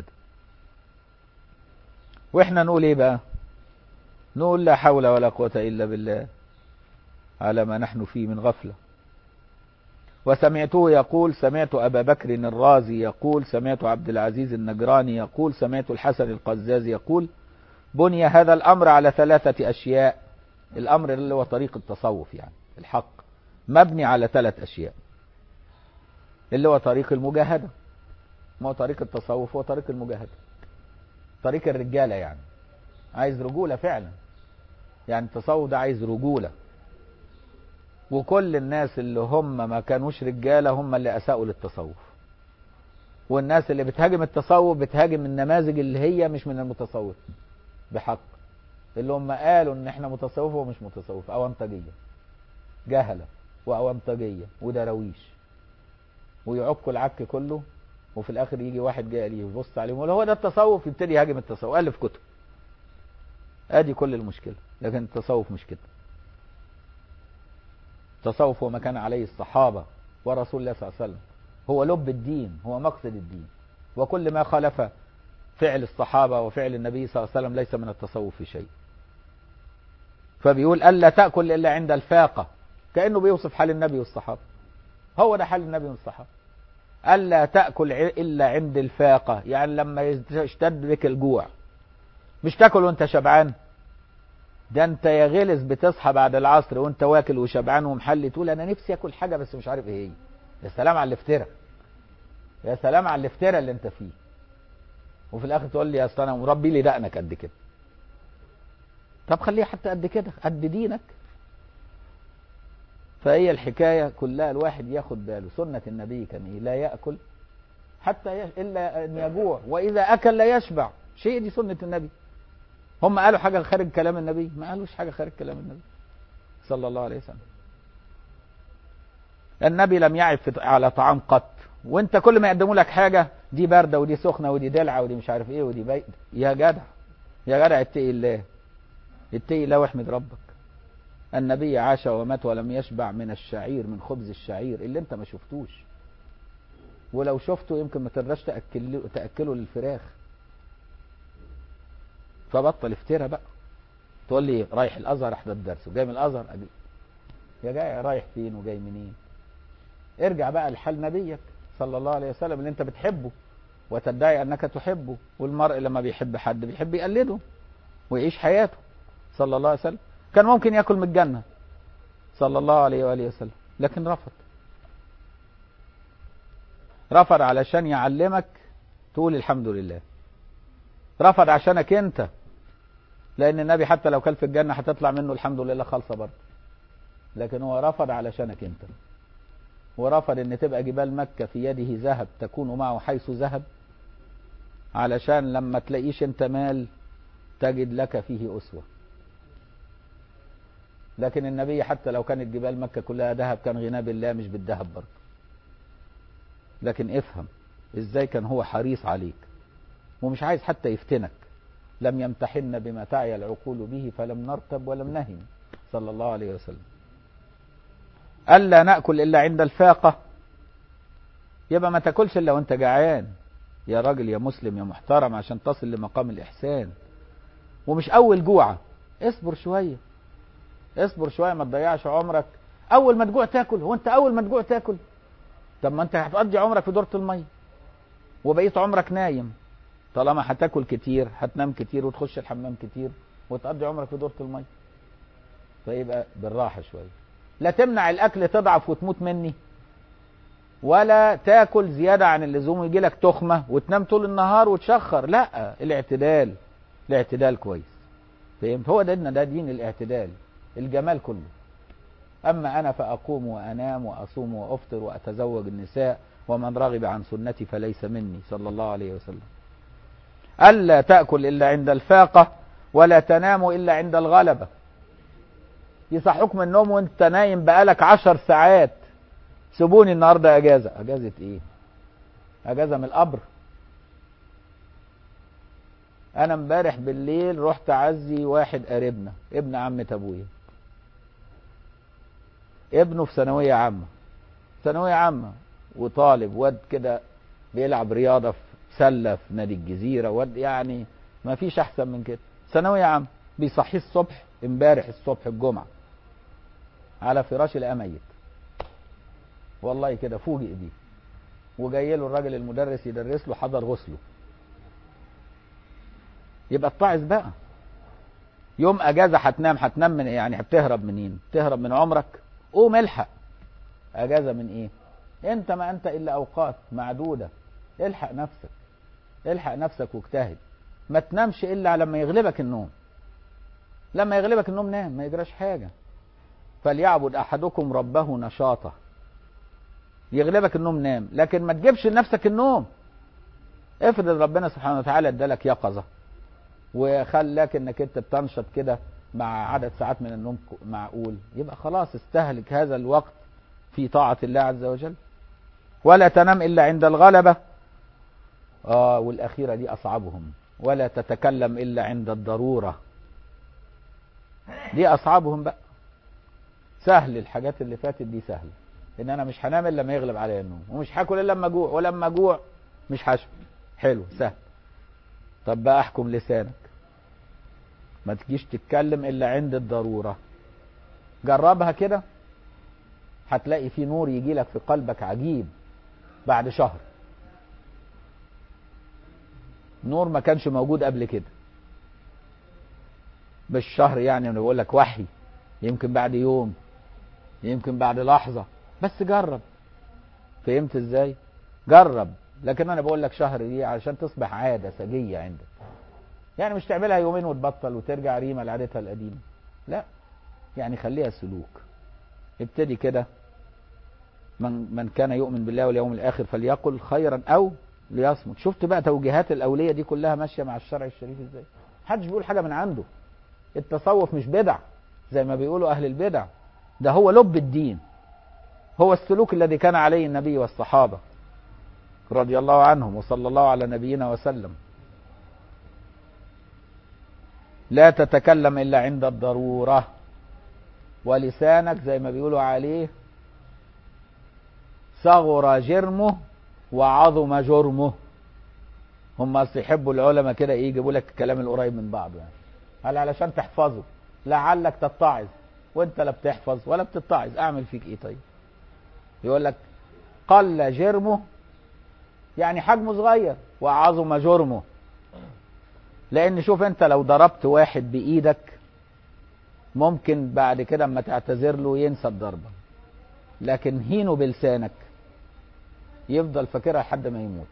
وإحنا نقول إيه بقى نقول لا حول ولا قوة إلا بالله على ما نحن فيه من غفلة وسمعته يقول سمعت أبا بكر الرازي يقول سمعت عبد العزيز النجراني يقول سمعت الحسن القزاز يقول بني هذا الأمر على ثلاثة أشياء الأمر اللي هو طريق التصوف يعني الحق مبني على ثلاث أشياء اللي هو طريق المجاهدة ما هو طريق التصوف هو طريق المجاهدة طريق الرجالة يعني عايز رجولة فعلا يعني التصوف ده عايز رجولة وكل الناس اللي هم ما كانوش رجالة هم اللي أساءوا للتصوف والناس اللي بتهاجم التصوف بتهاجم النماذج اللي هي مش من المتصوف بحق اللي هم قالوا ان احنا متصوف ومش متصوف اونطجية جهلة واونطجية ودراويش ويعكوا العك كله وفي الاخر يجي واحد جاي ليه يبص عليهم يقول هو ده التصوف يبتدي يهاجم التصوف الف كتب ادي كل المشكلة لكن التصوف مش كده التصوف هو ما كان عليه الصحابة ورسول الله صلى الله عليه وسلم هو لب الدين هو مقصد الدين وكل ما خالف فعل الصحابة وفعل النبي صلى الله عليه وسلم ليس من التصوف في شيء فبيقول ألا تأكل إلا عند الفاقة كأنه بيوصف حال النبي والصحابة هو ده حال النبي والصحابة ألا تأكل إلا عند الفاقة يعني لما يشتد بك الجوع مش تاكل وانت شبعان ده انت يا غلس بتصحى بعد العصر وانت واكل وشبعان ومحلي تقول انا نفسي اكل حاجه بس مش عارف ايه هي يا سلام على الافتراء يا سلام على الافتراء اللي انت فيه وفي الاخر تقول لي اصل انا مربي لي دقنك قد كده طب خليها حتى قد كده قد دينك فهي الحكاية كلها الواحد ياخد باله سنة النبي كان ايه لا يأكل حتى يش... إلا أن يجوع وإذا أكل لا يشبع شيء دي سنة النبي هم قالوا حاجة خارج كلام النبي ما قالوش حاجة خارج كلام النبي صلى الله عليه وسلم النبي لم يعب في... على طعام قط وانت كل ما يقدموا لك حاجة دي باردة ودي سخنة ودي دلعة ودي مش عارف ايه ودي بيت يا جدع يا جدع اتقي الله اتقي الله واحمد ربك النبي عاش ومات ولم يشبع من الشعير من خبز الشعير اللي انت ما شفتوش ولو شفته يمكن ما تقدرش تأكله, تأكله للفراخ فبطل افترى بقى تقول لي رايح الازهر احضر الدرس وجاي من الازهر أجي. يا جاي رايح فين وجاي منين ارجع بقى لحال نبيك صلى الله عليه وسلم اللي انت بتحبه وتدعي انك تحبه والمرء لما بيحب حد بيحب يقلده ويعيش حياته صلى الله عليه وسلم كان ممكن ياكل من الجنه صلى الله عليه واله وسلم لكن رفض رفض علشان يعلمك تقول الحمد لله رفض عشانك انت لان النبي حتى لو كان في الجنه هتطلع منه الحمد لله خالصه برضه لكن هو رفض علشانك انت ورفض ان تبقى جبال مكة في يده ذهب تكون معه حيث ذهب علشان لما تلاقيش انت مال تجد لك فيه أسوة لكن النبي حتى لو كانت جبال مكة كلها ذهب كان غناه بالله مش بالذهب برضه لكن افهم ازاي كان هو حريص عليك ومش عايز حتى يفتنك لم يمتحن بما تعي العقول به فلم نرتب ولم نهم صلى الله عليه وسلم ألا نأكل إلا عند الفاقة يبقى ما تاكلش إلا وأنت جعان يا راجل يا مسلم يا محترم عشان تصل لمقام الإحسان ومش أول جوعة اصبر شوية اصبر شوية ما تضيعش عمرك أول ما تجوع تاكل هو أنت أول ما تجوع تاكل طب ما أنت هتقضي عمرك في دورة المية وبقيت عمرك نايم طالما هتاكل كتير هتنام كتير وتخش الحمام كتير وتقضي عمرك في دورة المية فيبقى بالراحة شوية لا تمنع الاكل تضعف وتموت مني ولا تاكل زيادة عن اللزوم ويجي لك تخمة وتنام طول النهار وتشخر لا الاعتدال الاعتدال كويس فهمت هو ده ده دين الاعتدال الجمال كله اما انا فاقوم وانام واصوم وافطر واتزوج النساء ومن رغب عن سنتي فليس مني صلى الله عليه وسلم الا تاكل الا عند الفاقه ولا تنام الا عند الغلبه يصحوك من النوم وانت نايم بقالك عشر ساعات سيبوني النهارده اجازه اجازه ايه اجازه من القبر انا امبارح بالليل رحت اعزي واحد قريبنا ابن عمة ابويا ابنه في ثانويه عامه ثانويه عامه وطالب واد كده بيلعب رياضه في سله في نادي الجزيره واد يعني ما فيش احسن من كده ثانويه عامه بيصحيه الصبح امبارح الصبح الجمعه على فراش لقاه ميت والله كده فوجئ بيه وجاي له الراجل المدرس يدرس له حضر غسله يبقى اتعظ بقى يوم اجازه هتنام هتنام من يعني هتهرب منين تهرب من عمرك قوم الحق اجازه من ايه انت ما انت الا اوقات معدوده الحق نفسك الحق نفسك واجتهد ما تنامش الا لما يغلبك النوم لما يغلبك النوم نام ما يجراش حاجه فليعبد احدكم ربه نشاطه يغلبك النوم نام لكن ما تجيبش لنفسك النوم افرض ربنا سبحانه وتعالى ادالك يقظه وخلاك انك انت بتنشط كده مع عدد ساعات من النوم معقول يبقى خلاص استهلك هذا الوقت في طاعة الله عز وجل ولا تنام إلا عند الغلبة آه والأخيرة دي أصعبهم ولا تتكلم إلا عند الضرورة دي أصعبهم بقى سهل الحاجات اللي فاتت دي سهلة إن أنا مش هنام إلا لما يغلب عليا النوم ومش هاكل إلا لما أجوع ولما أجوع مش هشبع حلو سهل طب بقى احكم لسانك ما تجيش تتكلم الا عند الضروره جربها كده هتلاقي في نور يجي لك في قلبك عجيب بعد شهر نور ما كانش موجود قبل كده مش شهر يعني انا بقول لك وحي يمكن بعد يوم يمكن بعد لحظه بس جرب فهمت ازاي جرب لكن انا بقول لك شهر دي علشان تصبح عاده سجيه عندك يعني مش تعملها يومين وتبطل وترجع ريما لعادتها القديمه لا يعني خليها سلوك ابتدي كده من من كان يؤمن بالله واليوم الاخر فليقل خيرا او ليصمت شفت بقى توجيهات الاوليه دي كلها ماشيه مع الشرع الشريف ازاي محدش بيقول حاجه من عنده التصوف مش بدع زي ما بيقولوا اهل البدع ده هو لب الدين هو السلوك الذي كان عليه النبي والصحابه رضي الله عنهم وصلى الله على نبينا وسلم لا تتكلم الا عند الضروره ولسانك زي ما بيقولوا عليه صغر جرمه وعظم جرمه هم اصل يحبوا العلماء كده ايه يجيبوا لك الكلام القريب من بعضه يعني قال علشان تحفظه لعلك تتعظ وانت لا بتحفظ ولا بتتعظ اعمل فيك ايه طيب يقول لك قل جرمه يعني حجمه صغير وعظم جرمه لان شوف انت لو ضربت واحد بايدك ممكن بعد كده اما تعتذر له ينسى الضربه لكن هينه بلسانك يفضل فاكرها لحد ما يموت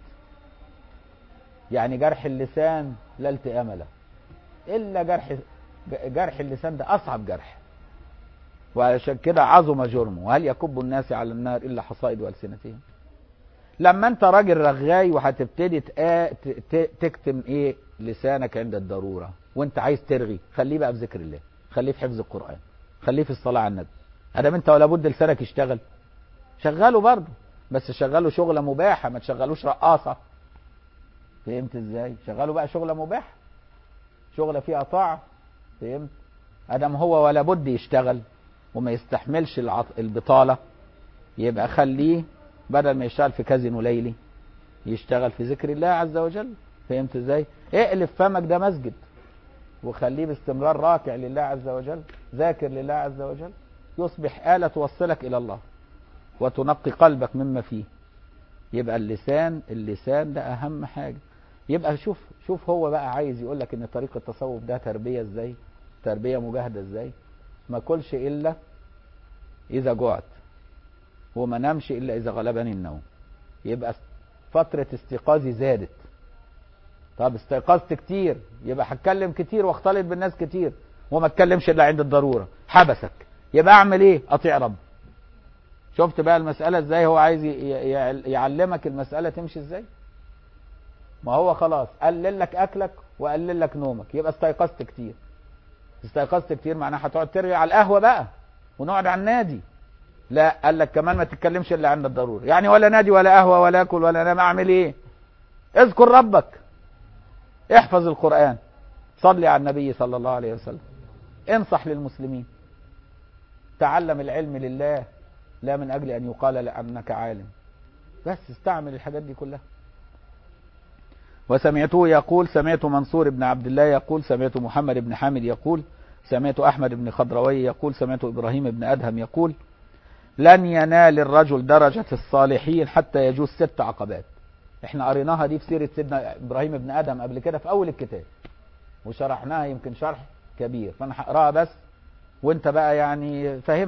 يعني جرح اللسان لا التئام له الا جرح جرح اللسان ده اصعب جرح وعشان كده عظم جرمه وهل يكب الناس على النار الا حصائد والسنتهم لما انت راجل رغاي وهتبتدي تكتم ايه لسانك عند الضروره وانت عايز ترغي خليه بقى في ذكر الله خليه في حفظ القران خليه في الصلاه على النبي ادام انت ولا بد لسانك يشتغل شغله برضه بس شغله شغله مباحه ما تشغلوش رقاصه فهمت ازاي شغله بقى شغله مباحه شغله فيها طاعه فهمت ادم هو ولا بد يشتغل وما يستحملش العط... البطاله يبقى خليه بدل ما يشتغل في كازينو ليلي يشتغل في ذكر الله عز وجل فهمت ازاي اقلب فمك ده مسجد وخليه باستمرار راكع لله عز وجل ذاكر لله عز وجل يصبح آلة توصلك إلى الله وتنقي قلبك مما فيه يبقى اللسان اللسان ده أهم حاجة يبقى شوف شوف هو بقى عايز يقول لك إن طريق التصوف ده تربية إزاي تربية مجاهدة إزاي ما كلش إلا إذا جعت وما نامش إلا إذا غلبني النوم يبقى فترة استيقاظي زادت طب استيقظت كتير يبقى هتكلم كتير واختلط بالناس كتير وما اتكلمش الا عند الضروره حبسك يبقى اعمل ايه اطيع رب شفت بقى المساله ازاي هو عايز يعلمك المساله تمشي ازاي ما هو خلاص قلل لك اكلك وقلل لك نومك يبقى استيقظت كتير استيقظت كتير معناها هتقعد ترغي على القهوه بقى ونقعد على النادي لا قال لك كمان ما تتكلمش الا عند الضروره يعني ولا نادي ولا قهوه ولا اكل ولا انام اعمل ايه اذكر ربك احفظ القرآن صلي على النبي صلى الله عليه وسلم انصح للمسلمين تعلم العلم لله لا من أجل أن يقال لأنك عالم بس استعمل الحاجات دي كلها وسمعته يقول سمعت منصور بن عبد الله يقول سمعت محمد بن حامد يقول سمعت أحمد بن خضروي يقول سمعت إبراهيم بن أدهم يقول لن ينال الرجل درجة الصالحين حتى يجوز ست عقبات احنا قريناها دي في سيره سيدنا ابراهيم بن ادم قبل كده في اول الكتاب وشرحناها يمكن شرح كبير فانا هقراها بس وانت بقى يعني فاهمها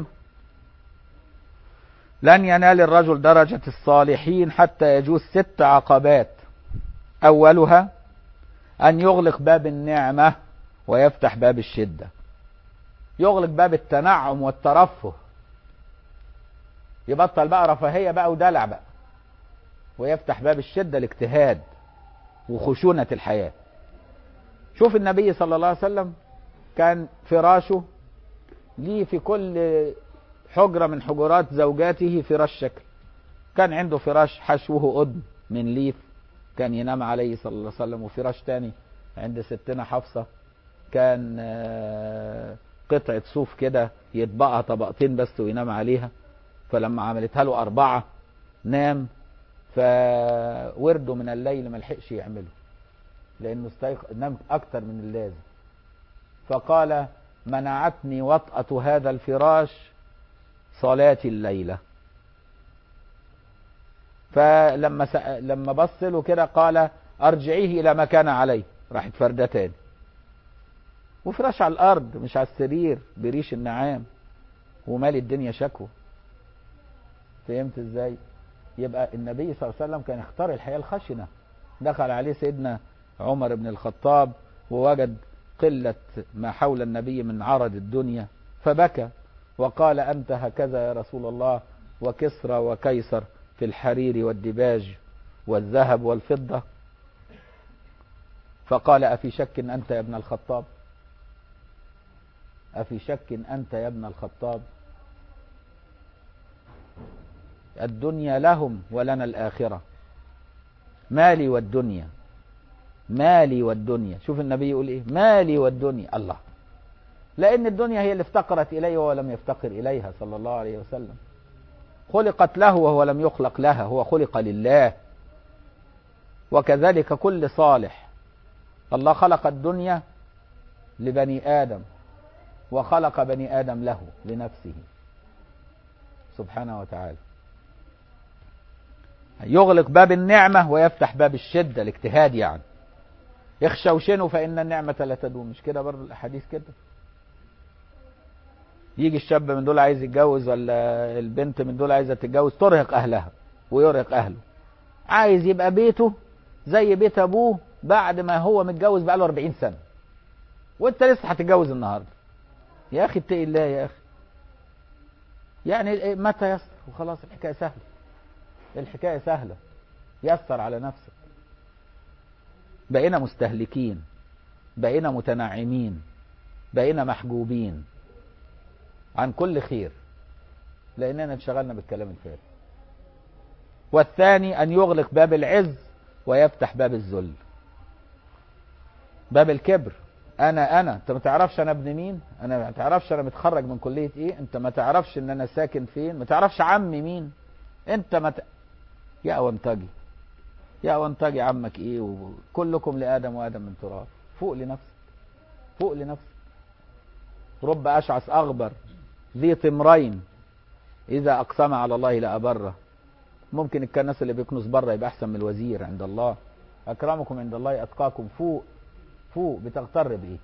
لن ينال الرجل درجة الصالحين حتى يجوز ست عقبات أولها أن يغلق باب النعمة ويفتح باب الشدة يغلق باب التنعم والترفه يبطل بقى رفاهية بقى ودلع بقى ويفتح باب الشدة الاجتهاد وخشونة الحياة شوف النبي صلى الله عليه وسلم كان فراشه ليه في كل حجرة من حجرات زوجاته فراش شكل كان عنده فراش حشوه قدم من ليف كان ينام عليه صلى الله عليه وسلم وفراش تاني عند ستنا حفصة كان قطعة صوف كده يطبقها طبقتين بس وينام عليها فلما عملتها له أربعة نام فورده من الليل ما لحقش يعمله لانه استيق... نام اكتر من اللازم فقال منعتني وطأة هذا الفراش صلاة الليلة فلما س... لما بص له كده قال ارجعيه الى ما كان عليه راحت فردة تاني وفراش على الارض مش على السرير بريش النعام ومال الدنيا شكوى فهمت ازاي يبقى النبي صلى الله عليه وسلم كان يختار الحياة الخشنة دخل عليه سيدنا عمر بن الخطاب ووجد قلة ما حول النبي من عرض الدنيا فبكى وقال أنت هكذا يا رسول الله وكسرى وكيسر في الحرير والدباج والذهب والفضة فقال أفي شك أنت يا ابن الخطاب أفي شك أنت يا ابن الخطاب الدنيا لهم ولنا الآخرة مالي والدنيا مالي والدنيا شوف النبي يقول ايه مالي والدنيا الله لأن الدنيا هي اللي افتقرت إليه وهو لم يفتقر إليها صلى الله عليه وسلم خلقت له وهو لم يخلق لها هو خلق لله وكذلك كل صالح الله خلق الدنيا لبني آدم وخلق بني آدم له لنفسه سبحانه وتعالى يغلق باب النعمة ويفتح باب الشدة الاجتهاد يعني يخشوشنوا فإن النعمة لا تدوم مش كده برضه الأحاديث كده يجي الشاب من دول عايز يتجوز ولا البنت من دول عايزة تتجوز ترهق أهلها ويرهق أهله عايز يبقى بيته زي بيت أبوه بعد ما هو متجوز بقاله 40 سنة وانت لسه هتتجوز النهارده يا اخي اتقي الله يا اخي يعني متى يسر وخلاص الحكايه سهله الحكايه سهله يسر على نفسك بقينا مستهلكين بقينا متنعمين بقينا محجوبين عن كل خير لاننا انشغلنا بالكلام الفارغ والثاني ان يغلق باب العز ويفتح باب الذل باب الكبر انا انا انت ما تعرفش انا ابن مين انا ما تعرفش انا متخرج من كليه ايه انت ما تعرفش ان انا ساكن فين ما تعرفش عمي مين انت ما ت... يا وانتجي يا وانتجي عمك ايه وكلكم لادم وادم من تراب فوق لنفسك فوق لنفسك رب اشعث اغبر ذي طمرين اذا اقسم على الله لابره ممكن الكنس اللي بيكنس بره يبقى احسن من الوزير عند الله اكرمكم عند الله اتقاكم فوق فوق بتغتر بايه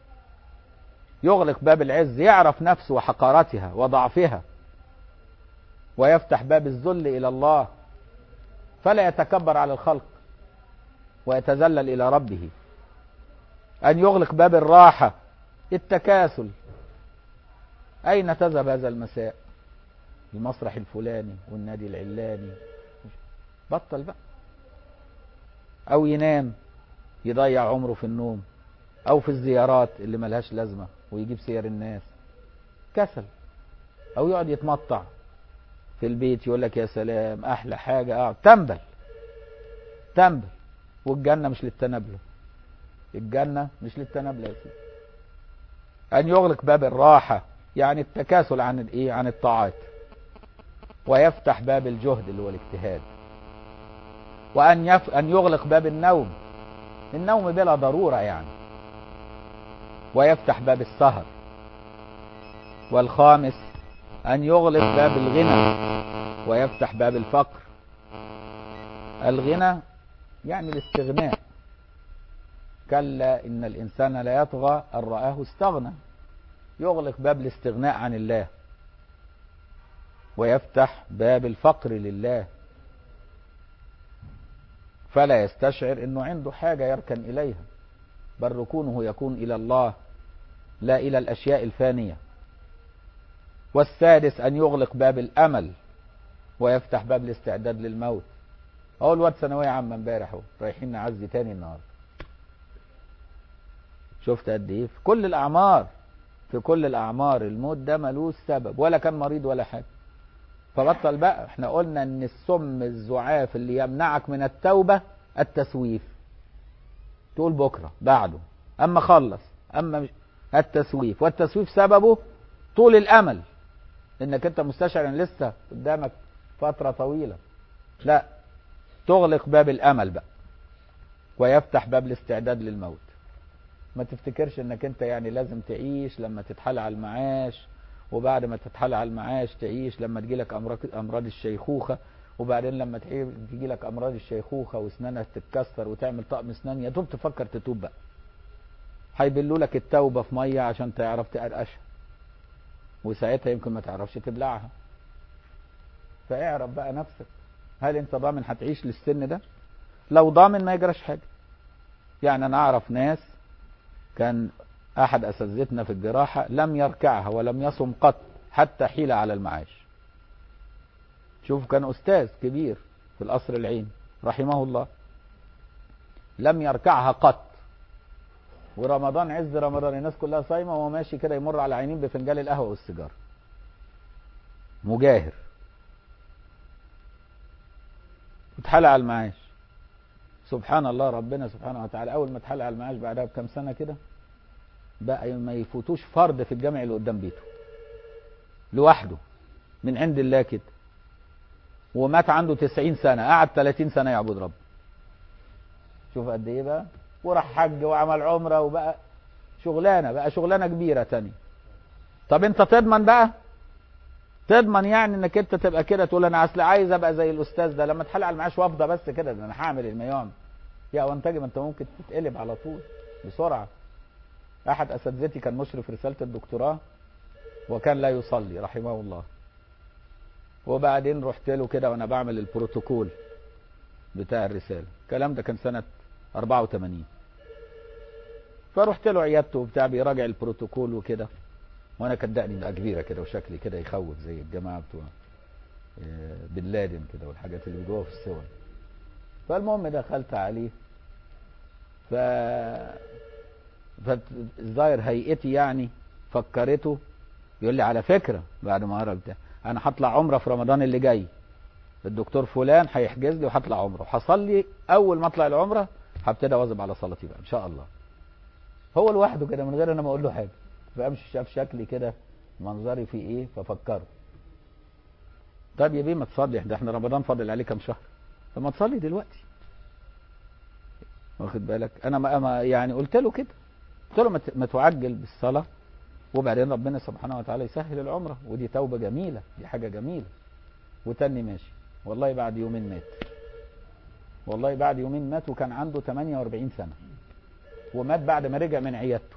يغلق باب العز يعرف نفسه وحقارتها وضعفها ويفتح باب الذل الى الله فلا يتكبر على الخلق ويتذلل الى ربه ان يغلق باب الراحه التكاسل اين تذهب هذا المساء المسرح الفلاني والنادي العلاني بطل بقى او ينام يضيع عمره في النوم او في الزيارات اللي ملهاش لازمه ويجيب سير الناس كسل او يقعد يتمطع في البيت يقول لك يا سلام احلى حاجه اقعد تنبل تنبل والجنه مش للتنبله الجنه مش للتنبله يا سيدي ان يغلق باب الراحه يعني التكاسل عن الايه عن الطاعات ويفتح باب الجهد اللي هو الاجتهاد وان يف... ان يغلق باب النوم النوم بلا ضروره يعني ويفتح باب السهر والخامس ان يغلق باب الغنى ويفتح باب الفقر الغنى يعني الاستغناء كلا ان الانسان لا يطغى ان راه استغنى يغلق باب الاستغناء عن الله ويفتح باب الفقر لله فلا يستشعر انه عنده حاجه يركن اليها بل ركونه يكون الى الله لا الى الاشياء الفانيه والسادس ان يغلق باب الامل ويفتح باب الاستعداد للموت اهو الواد ثانويه عامه امبارح اهو رايحين نعزي تاني النهارده شفت قد ايه في كل الاعمار في كل الاعمار الموت ده ملوش سبب ولا كان مريض ولا حاجه فبطل بقى احنا قلنا ان السم الزعاف اللي يمنعك من التوبه التسويف تقول بكره بعده اما خلص اما مش التسويف والتسويف سببه طول الامل انك انت مستشعر ان لسه قدامك فتره طويله لا تغلق باب الامل بقى ويفتح باب الاستعداد للموت ما تفتكرش انك انت يعني لازم تعيش لما تتحال على المعاش وبعد ما تتحال على المعاش تعيش لما تجيلك امراض امراض الشيخوخه وبعدين لما تجي لك امراض الشيخوخه واسنانك تتكسر وتعمل طقم اسنان يا دوب تفكر تتوب بقى هيبلوا لك التوبه في ميه عشان تعرف تقرقشها وساعتها يمكن ما تعرفش تبلعها فاعرف بقى نفسك هل انت ضامن هتعيش للسن ده لو ضامن ما يجراش حاجه يعني انا اعرف ناس كان احد اساتذتنا في الجراحه لم يركعها ولم يصم قط حتى حيل على المعاش شوف كان أستاذ كبير في القصر العيني رحمه الله لم يركعها قط ورمضان عز رمضان الناس كلها صايمه وهو ماشي كده يمر على عينين بفنجان القهوه والسيجاره مجاهر اتحلق على المعاش سبحان الله ربنا سبحانه وتعالى اول ما اتحلق على المعاش بعدها بكام سنه كده بقى ما يفوتوش فرد في الجامع اللي قدام بيته لوحده من عند الله كده ومات عنده 90 سنه قعد 30 سنه يعبد رب شوف قد ايه بقى وراح حج وعمل عمره وبقى شغلانه بقى شغلانه كبيره تاني طب انت تضمن بقى تضمن يعني انك انت تبقى كده تقول انا اصل عايز ابقى زي الاستاذ ده لما اتحلق على المعاش وافضى بس كده ده انا هعمل الميام يا وانتجم انت ممكن تتقلب على طول بسرعه احد اساتذتي كان مشرف رساله الدكتوراه وكان لا يصلي رحمه الله وبعدين رحت له كده وانا بعمل البروتوكول بتاع الرساله الكلام ده كان سنه 84 فرحت له عيادته وبتاع بيراجع البروتوكول وكده وانا كان دقني بقى كبيره كده وشكلي كده يخوف زي الجماعه بتوع بن لادن كده والحاجات اللي جوه في الصور فالمهم دخلت عليه ف فالظاهر هيئتي يعني فكرته يقول لي على فكره بعد ما قرا بتاع انا هطلع عمره في رمضان اللي جاي الدكتور فلان هيحجز لي وهطلع عمره وحصل لي اول ما اطلع العمره هبتدي اواظب على صلاتي بقى ان شاء الله هو لوحده كده من غير انا ما اقول له حاجه فامشي شاف شكلي كده منظري في ايه ففكرت طب يا بيه ما تصلي ده احنا رمضان فاضل عليه كام شهر طب ما تصلي دلوقتي واخد بالك انا ما يعني قلت له كده قلت له ما تعجل بالصلاه وبعدين ربنا سبحانه وتعالى يسهل العمره ودي توبه جميله دي حاجه جميله وتاني ماشي والله بعد يومين مات والله بعد يومين مات وكان عنده 48 سنه ومات بعد ما رجع من عيادته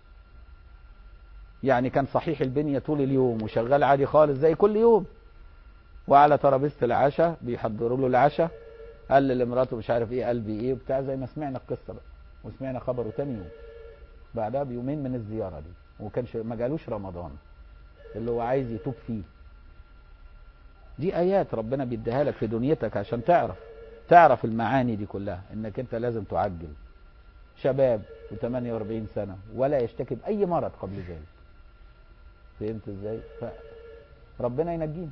يعني كان صحيح البنيه طول اليوم وشغال عادي خالص زي كل يوم وعلى ترابيزه العشاء بيحضروا له العشاء قال لمراته مش عارف ايه قلبي ايه وبتاع زي ما سمعنا القصه بقى وسمعنا خبره تاني يوم بعدها بيومين من الزياره دي وكانش ما جالوش رمضان اللي هو عايز يتوب فيه دي ايات ربنا بيديها لك في دنيتك عشان تعرف تعرف المعاني دي كلها انك انت لازم تعجل شباب و48 سنه ولا يشتكي باي مرض قبل ذلك فهمت ازاي فربنا ينجينا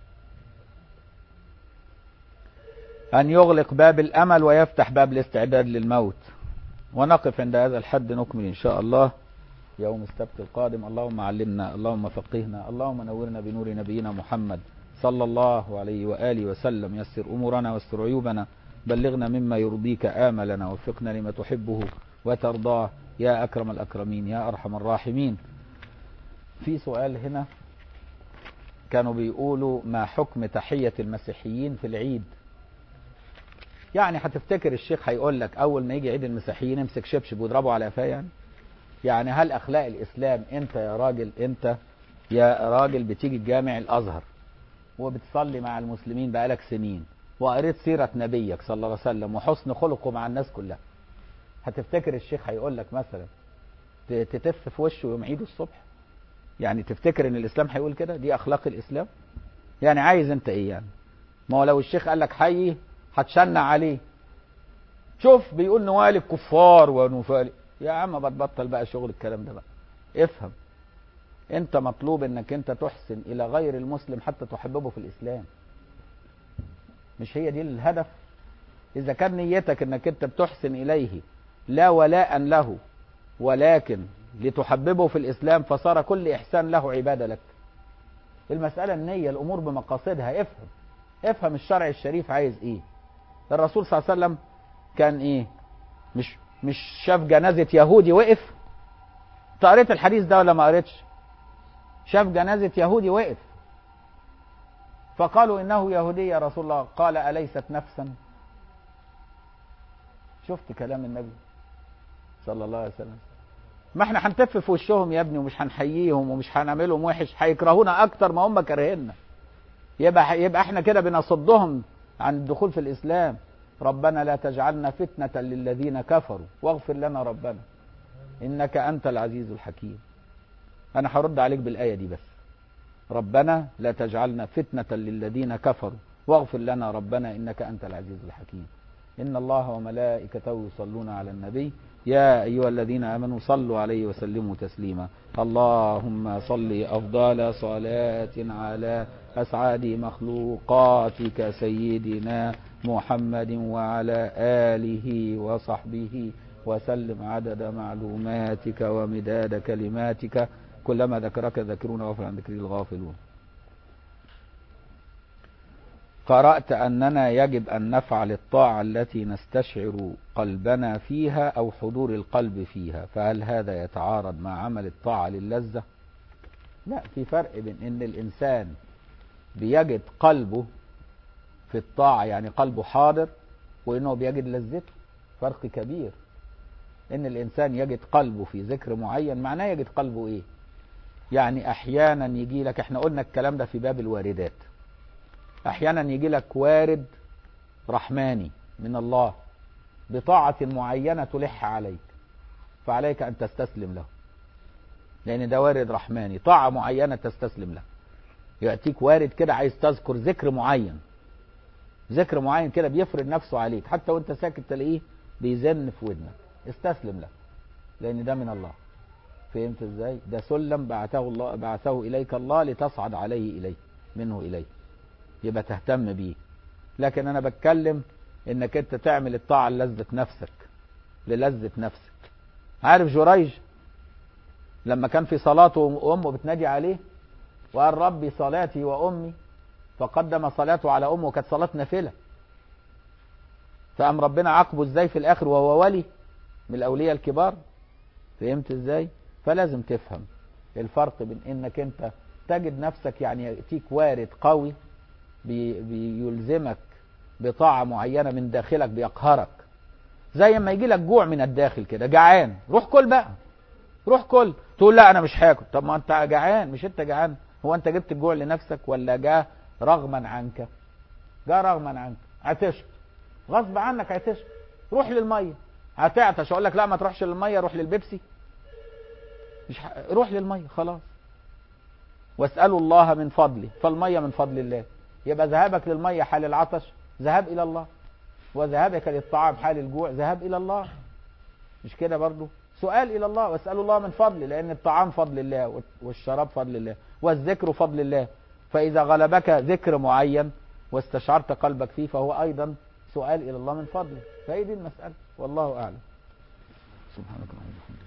أن يغلق باب الأمل ويفتح باب الاستعداد للموت ونقف عند هذا الحد نكمل إن شاء الله يوم السبت القادم اللهم علمنا اللهم فقهنا اللهم نورنا بنور نبينا محمد صلى الله عليه وآله وسلم يسر أمورنا واستر عيوبنا بلغنا مما يرضيك آملنا وفقنا لما تحبه وترضاه يا أكرم الأكرمين يا أرحم الراحمين في سؤال هنا كانوا بيقولوا ما حكم تحية المسيحيين في العيد يعني هتفتكر الشيخ هيقول لك اول ما يجي عيد المسيحيين امسك شبشب واضربه على قفاه يعني يعني هل اخلاق الاسلام انت يا راجل انت يا راجل بتيجي الجامع الازهر وبتصلي مع المسلمين بقالك سنين وقريت سيره نبيك صلى الله عليه وسلم وحسن خلقه مع الناس كلها هتفتكر الشيخ هيقول لك مثلا تتف في وشه يوم عيد الصبح يعني تفتكر ان الاسلام هيقول كده دي اخلاق الاسلام يعني عايز انت ايه يعني ما هو لو الشيخ قال لك حي هتشنع عليه شوف بيقول نوالي الكفار ونفالي يا عم بتبطل بقى شغل الكلام ده بقى افهم انت مطلوب انك انت تحسن الى غير المسلم حتى تحببه في الاسلام مش هي دي الهدف اذا كان نيتك انك انت بتحسن اليه لا ولاء له ولكن لتحببه في الاسلام فصار كل احسان له عباده لك المساله النيه الامور بمقاصدها افهم افهم الشرع الشريف عايز ايه الرسول صلى الله عليه وسلم كان ايه مش مش شاف جنازه يهودي وقف انت قريت الحديث ده ولا ما قريتش شاف جنازه يهودي وقف فقالوا انه يهودي يا رسول الله قال اليست نفسا شفت كلام النبي صلى الله عليه وسلم ما احنا هنتف في وشهم يا ابني ومش هنحييهم ومش هنعملهم وحش هيكرهونا اكتر ما هم كارهيننا يبقى يبقى احنا كده بنصدهم عن الدخول في الاسلام ربنا لا تجعلنا فتنة للذين كفروا واغفر لنا ربنا انك انت العزيز الحكيم انا هرد عليك بالايه دي بس ربنا لا تجعلنا فتنة للذين كفروا واغفر لنا ربنا إنك أنت العزيز الحكيم إن الله وملائكته يصلون على النبي يا أيها الذين آمنوا صلوا عليه وسلموا تسليما اللهم صل أفضل صلاة على أسعد مخلوقاتك سيدنا محمد وعلى آله وصحبه وسلم عدد معلوماتك ومداد كلماتك كلما ذكرك ذكرون وغفر عن ذكر الغافلون قرأت أننا يجب أن نفعل الطاعة التي نستشعر قلبنا فيها أو حضور القلب فيها فهل هذا يتعارض مع عمل الطاعة للذة لا في فرق بين أن الإنسان بيجد قلبه في الطاعة يعني قلبه حاضر وأنه بيجد لذته فرق كبير ان الانسان يجد قلبه في ذكر معين معناه يجد قلبه ايه يعني احيانا يجي لك احنا قلنا الكلام ده في باب الواردات احيانا يجي لك وارد رحماني من الله بطاعة معينة تلح عليك فعليك ان تستسلم له لان ده وارد رحماني طاعة معينة تستسلم له يأتيك وارد كده عايز تذكر ذكر معين ذكر معين كده بيفرض نفسه عليك حتى وانت ساكت تلاقيه بيزن في ودنك استسلم له لان ده من الله فهمت ازاي ده سلم بعثه الله بعثه اليك الله لتصعد عليه اليه منه اليه يبقى تهتم بيه لكن انا بتكلم انك انت تعمل الطاعه للذة نفسك للذة نفسك عارف جريج لما كان في صلاته وامه بتنادي عليه وقال ربي صلاتي وامي فقدم صلاته على امه وكانت صلاه نافله فقام ربنا عاقبه ازاي في الاخر وهو ولي من الاولياء الكبار فهمت ازاي فلازم تفهم الفرق بين انك انت تجد نفسك يعني ياتيك وارد قوي بي بيلزمك بطاعه معينه من داخلك بيقهرك زي ما يجي لك جوع من الداخل كده جعان روح كل بقى روح كل تقول لا انا مش هاكل طب ما انت جعان مش انت جعان هو انت جبت الجوع لنفسك ولا جاء رغما عنك جاء رغما عنك عطشت غصب عنك عطشت روح للميه هتعطش اقول لك لا ما تروحش للميه روح للبيبسي مش ح... روح للميه خلاص واسالوا الله من فضله فالميه من فضل الله يبقى ذهابك للميه حال العطش ذهاب الى الله وذهابك للطعام حال الجوع ذهاب الى الله مش كده برضو سؤال الى الله واسالوا الله من فضله لان الطعام فضل الله والشراب فضل الله والذكر فضل الله فاذا غلبك ذكر معين واستشعرت قلبك فيه فهو ايضا سؤال الى الله من فضله فهي دي المساله والله اعلم سبحانك اللهم وبحمدك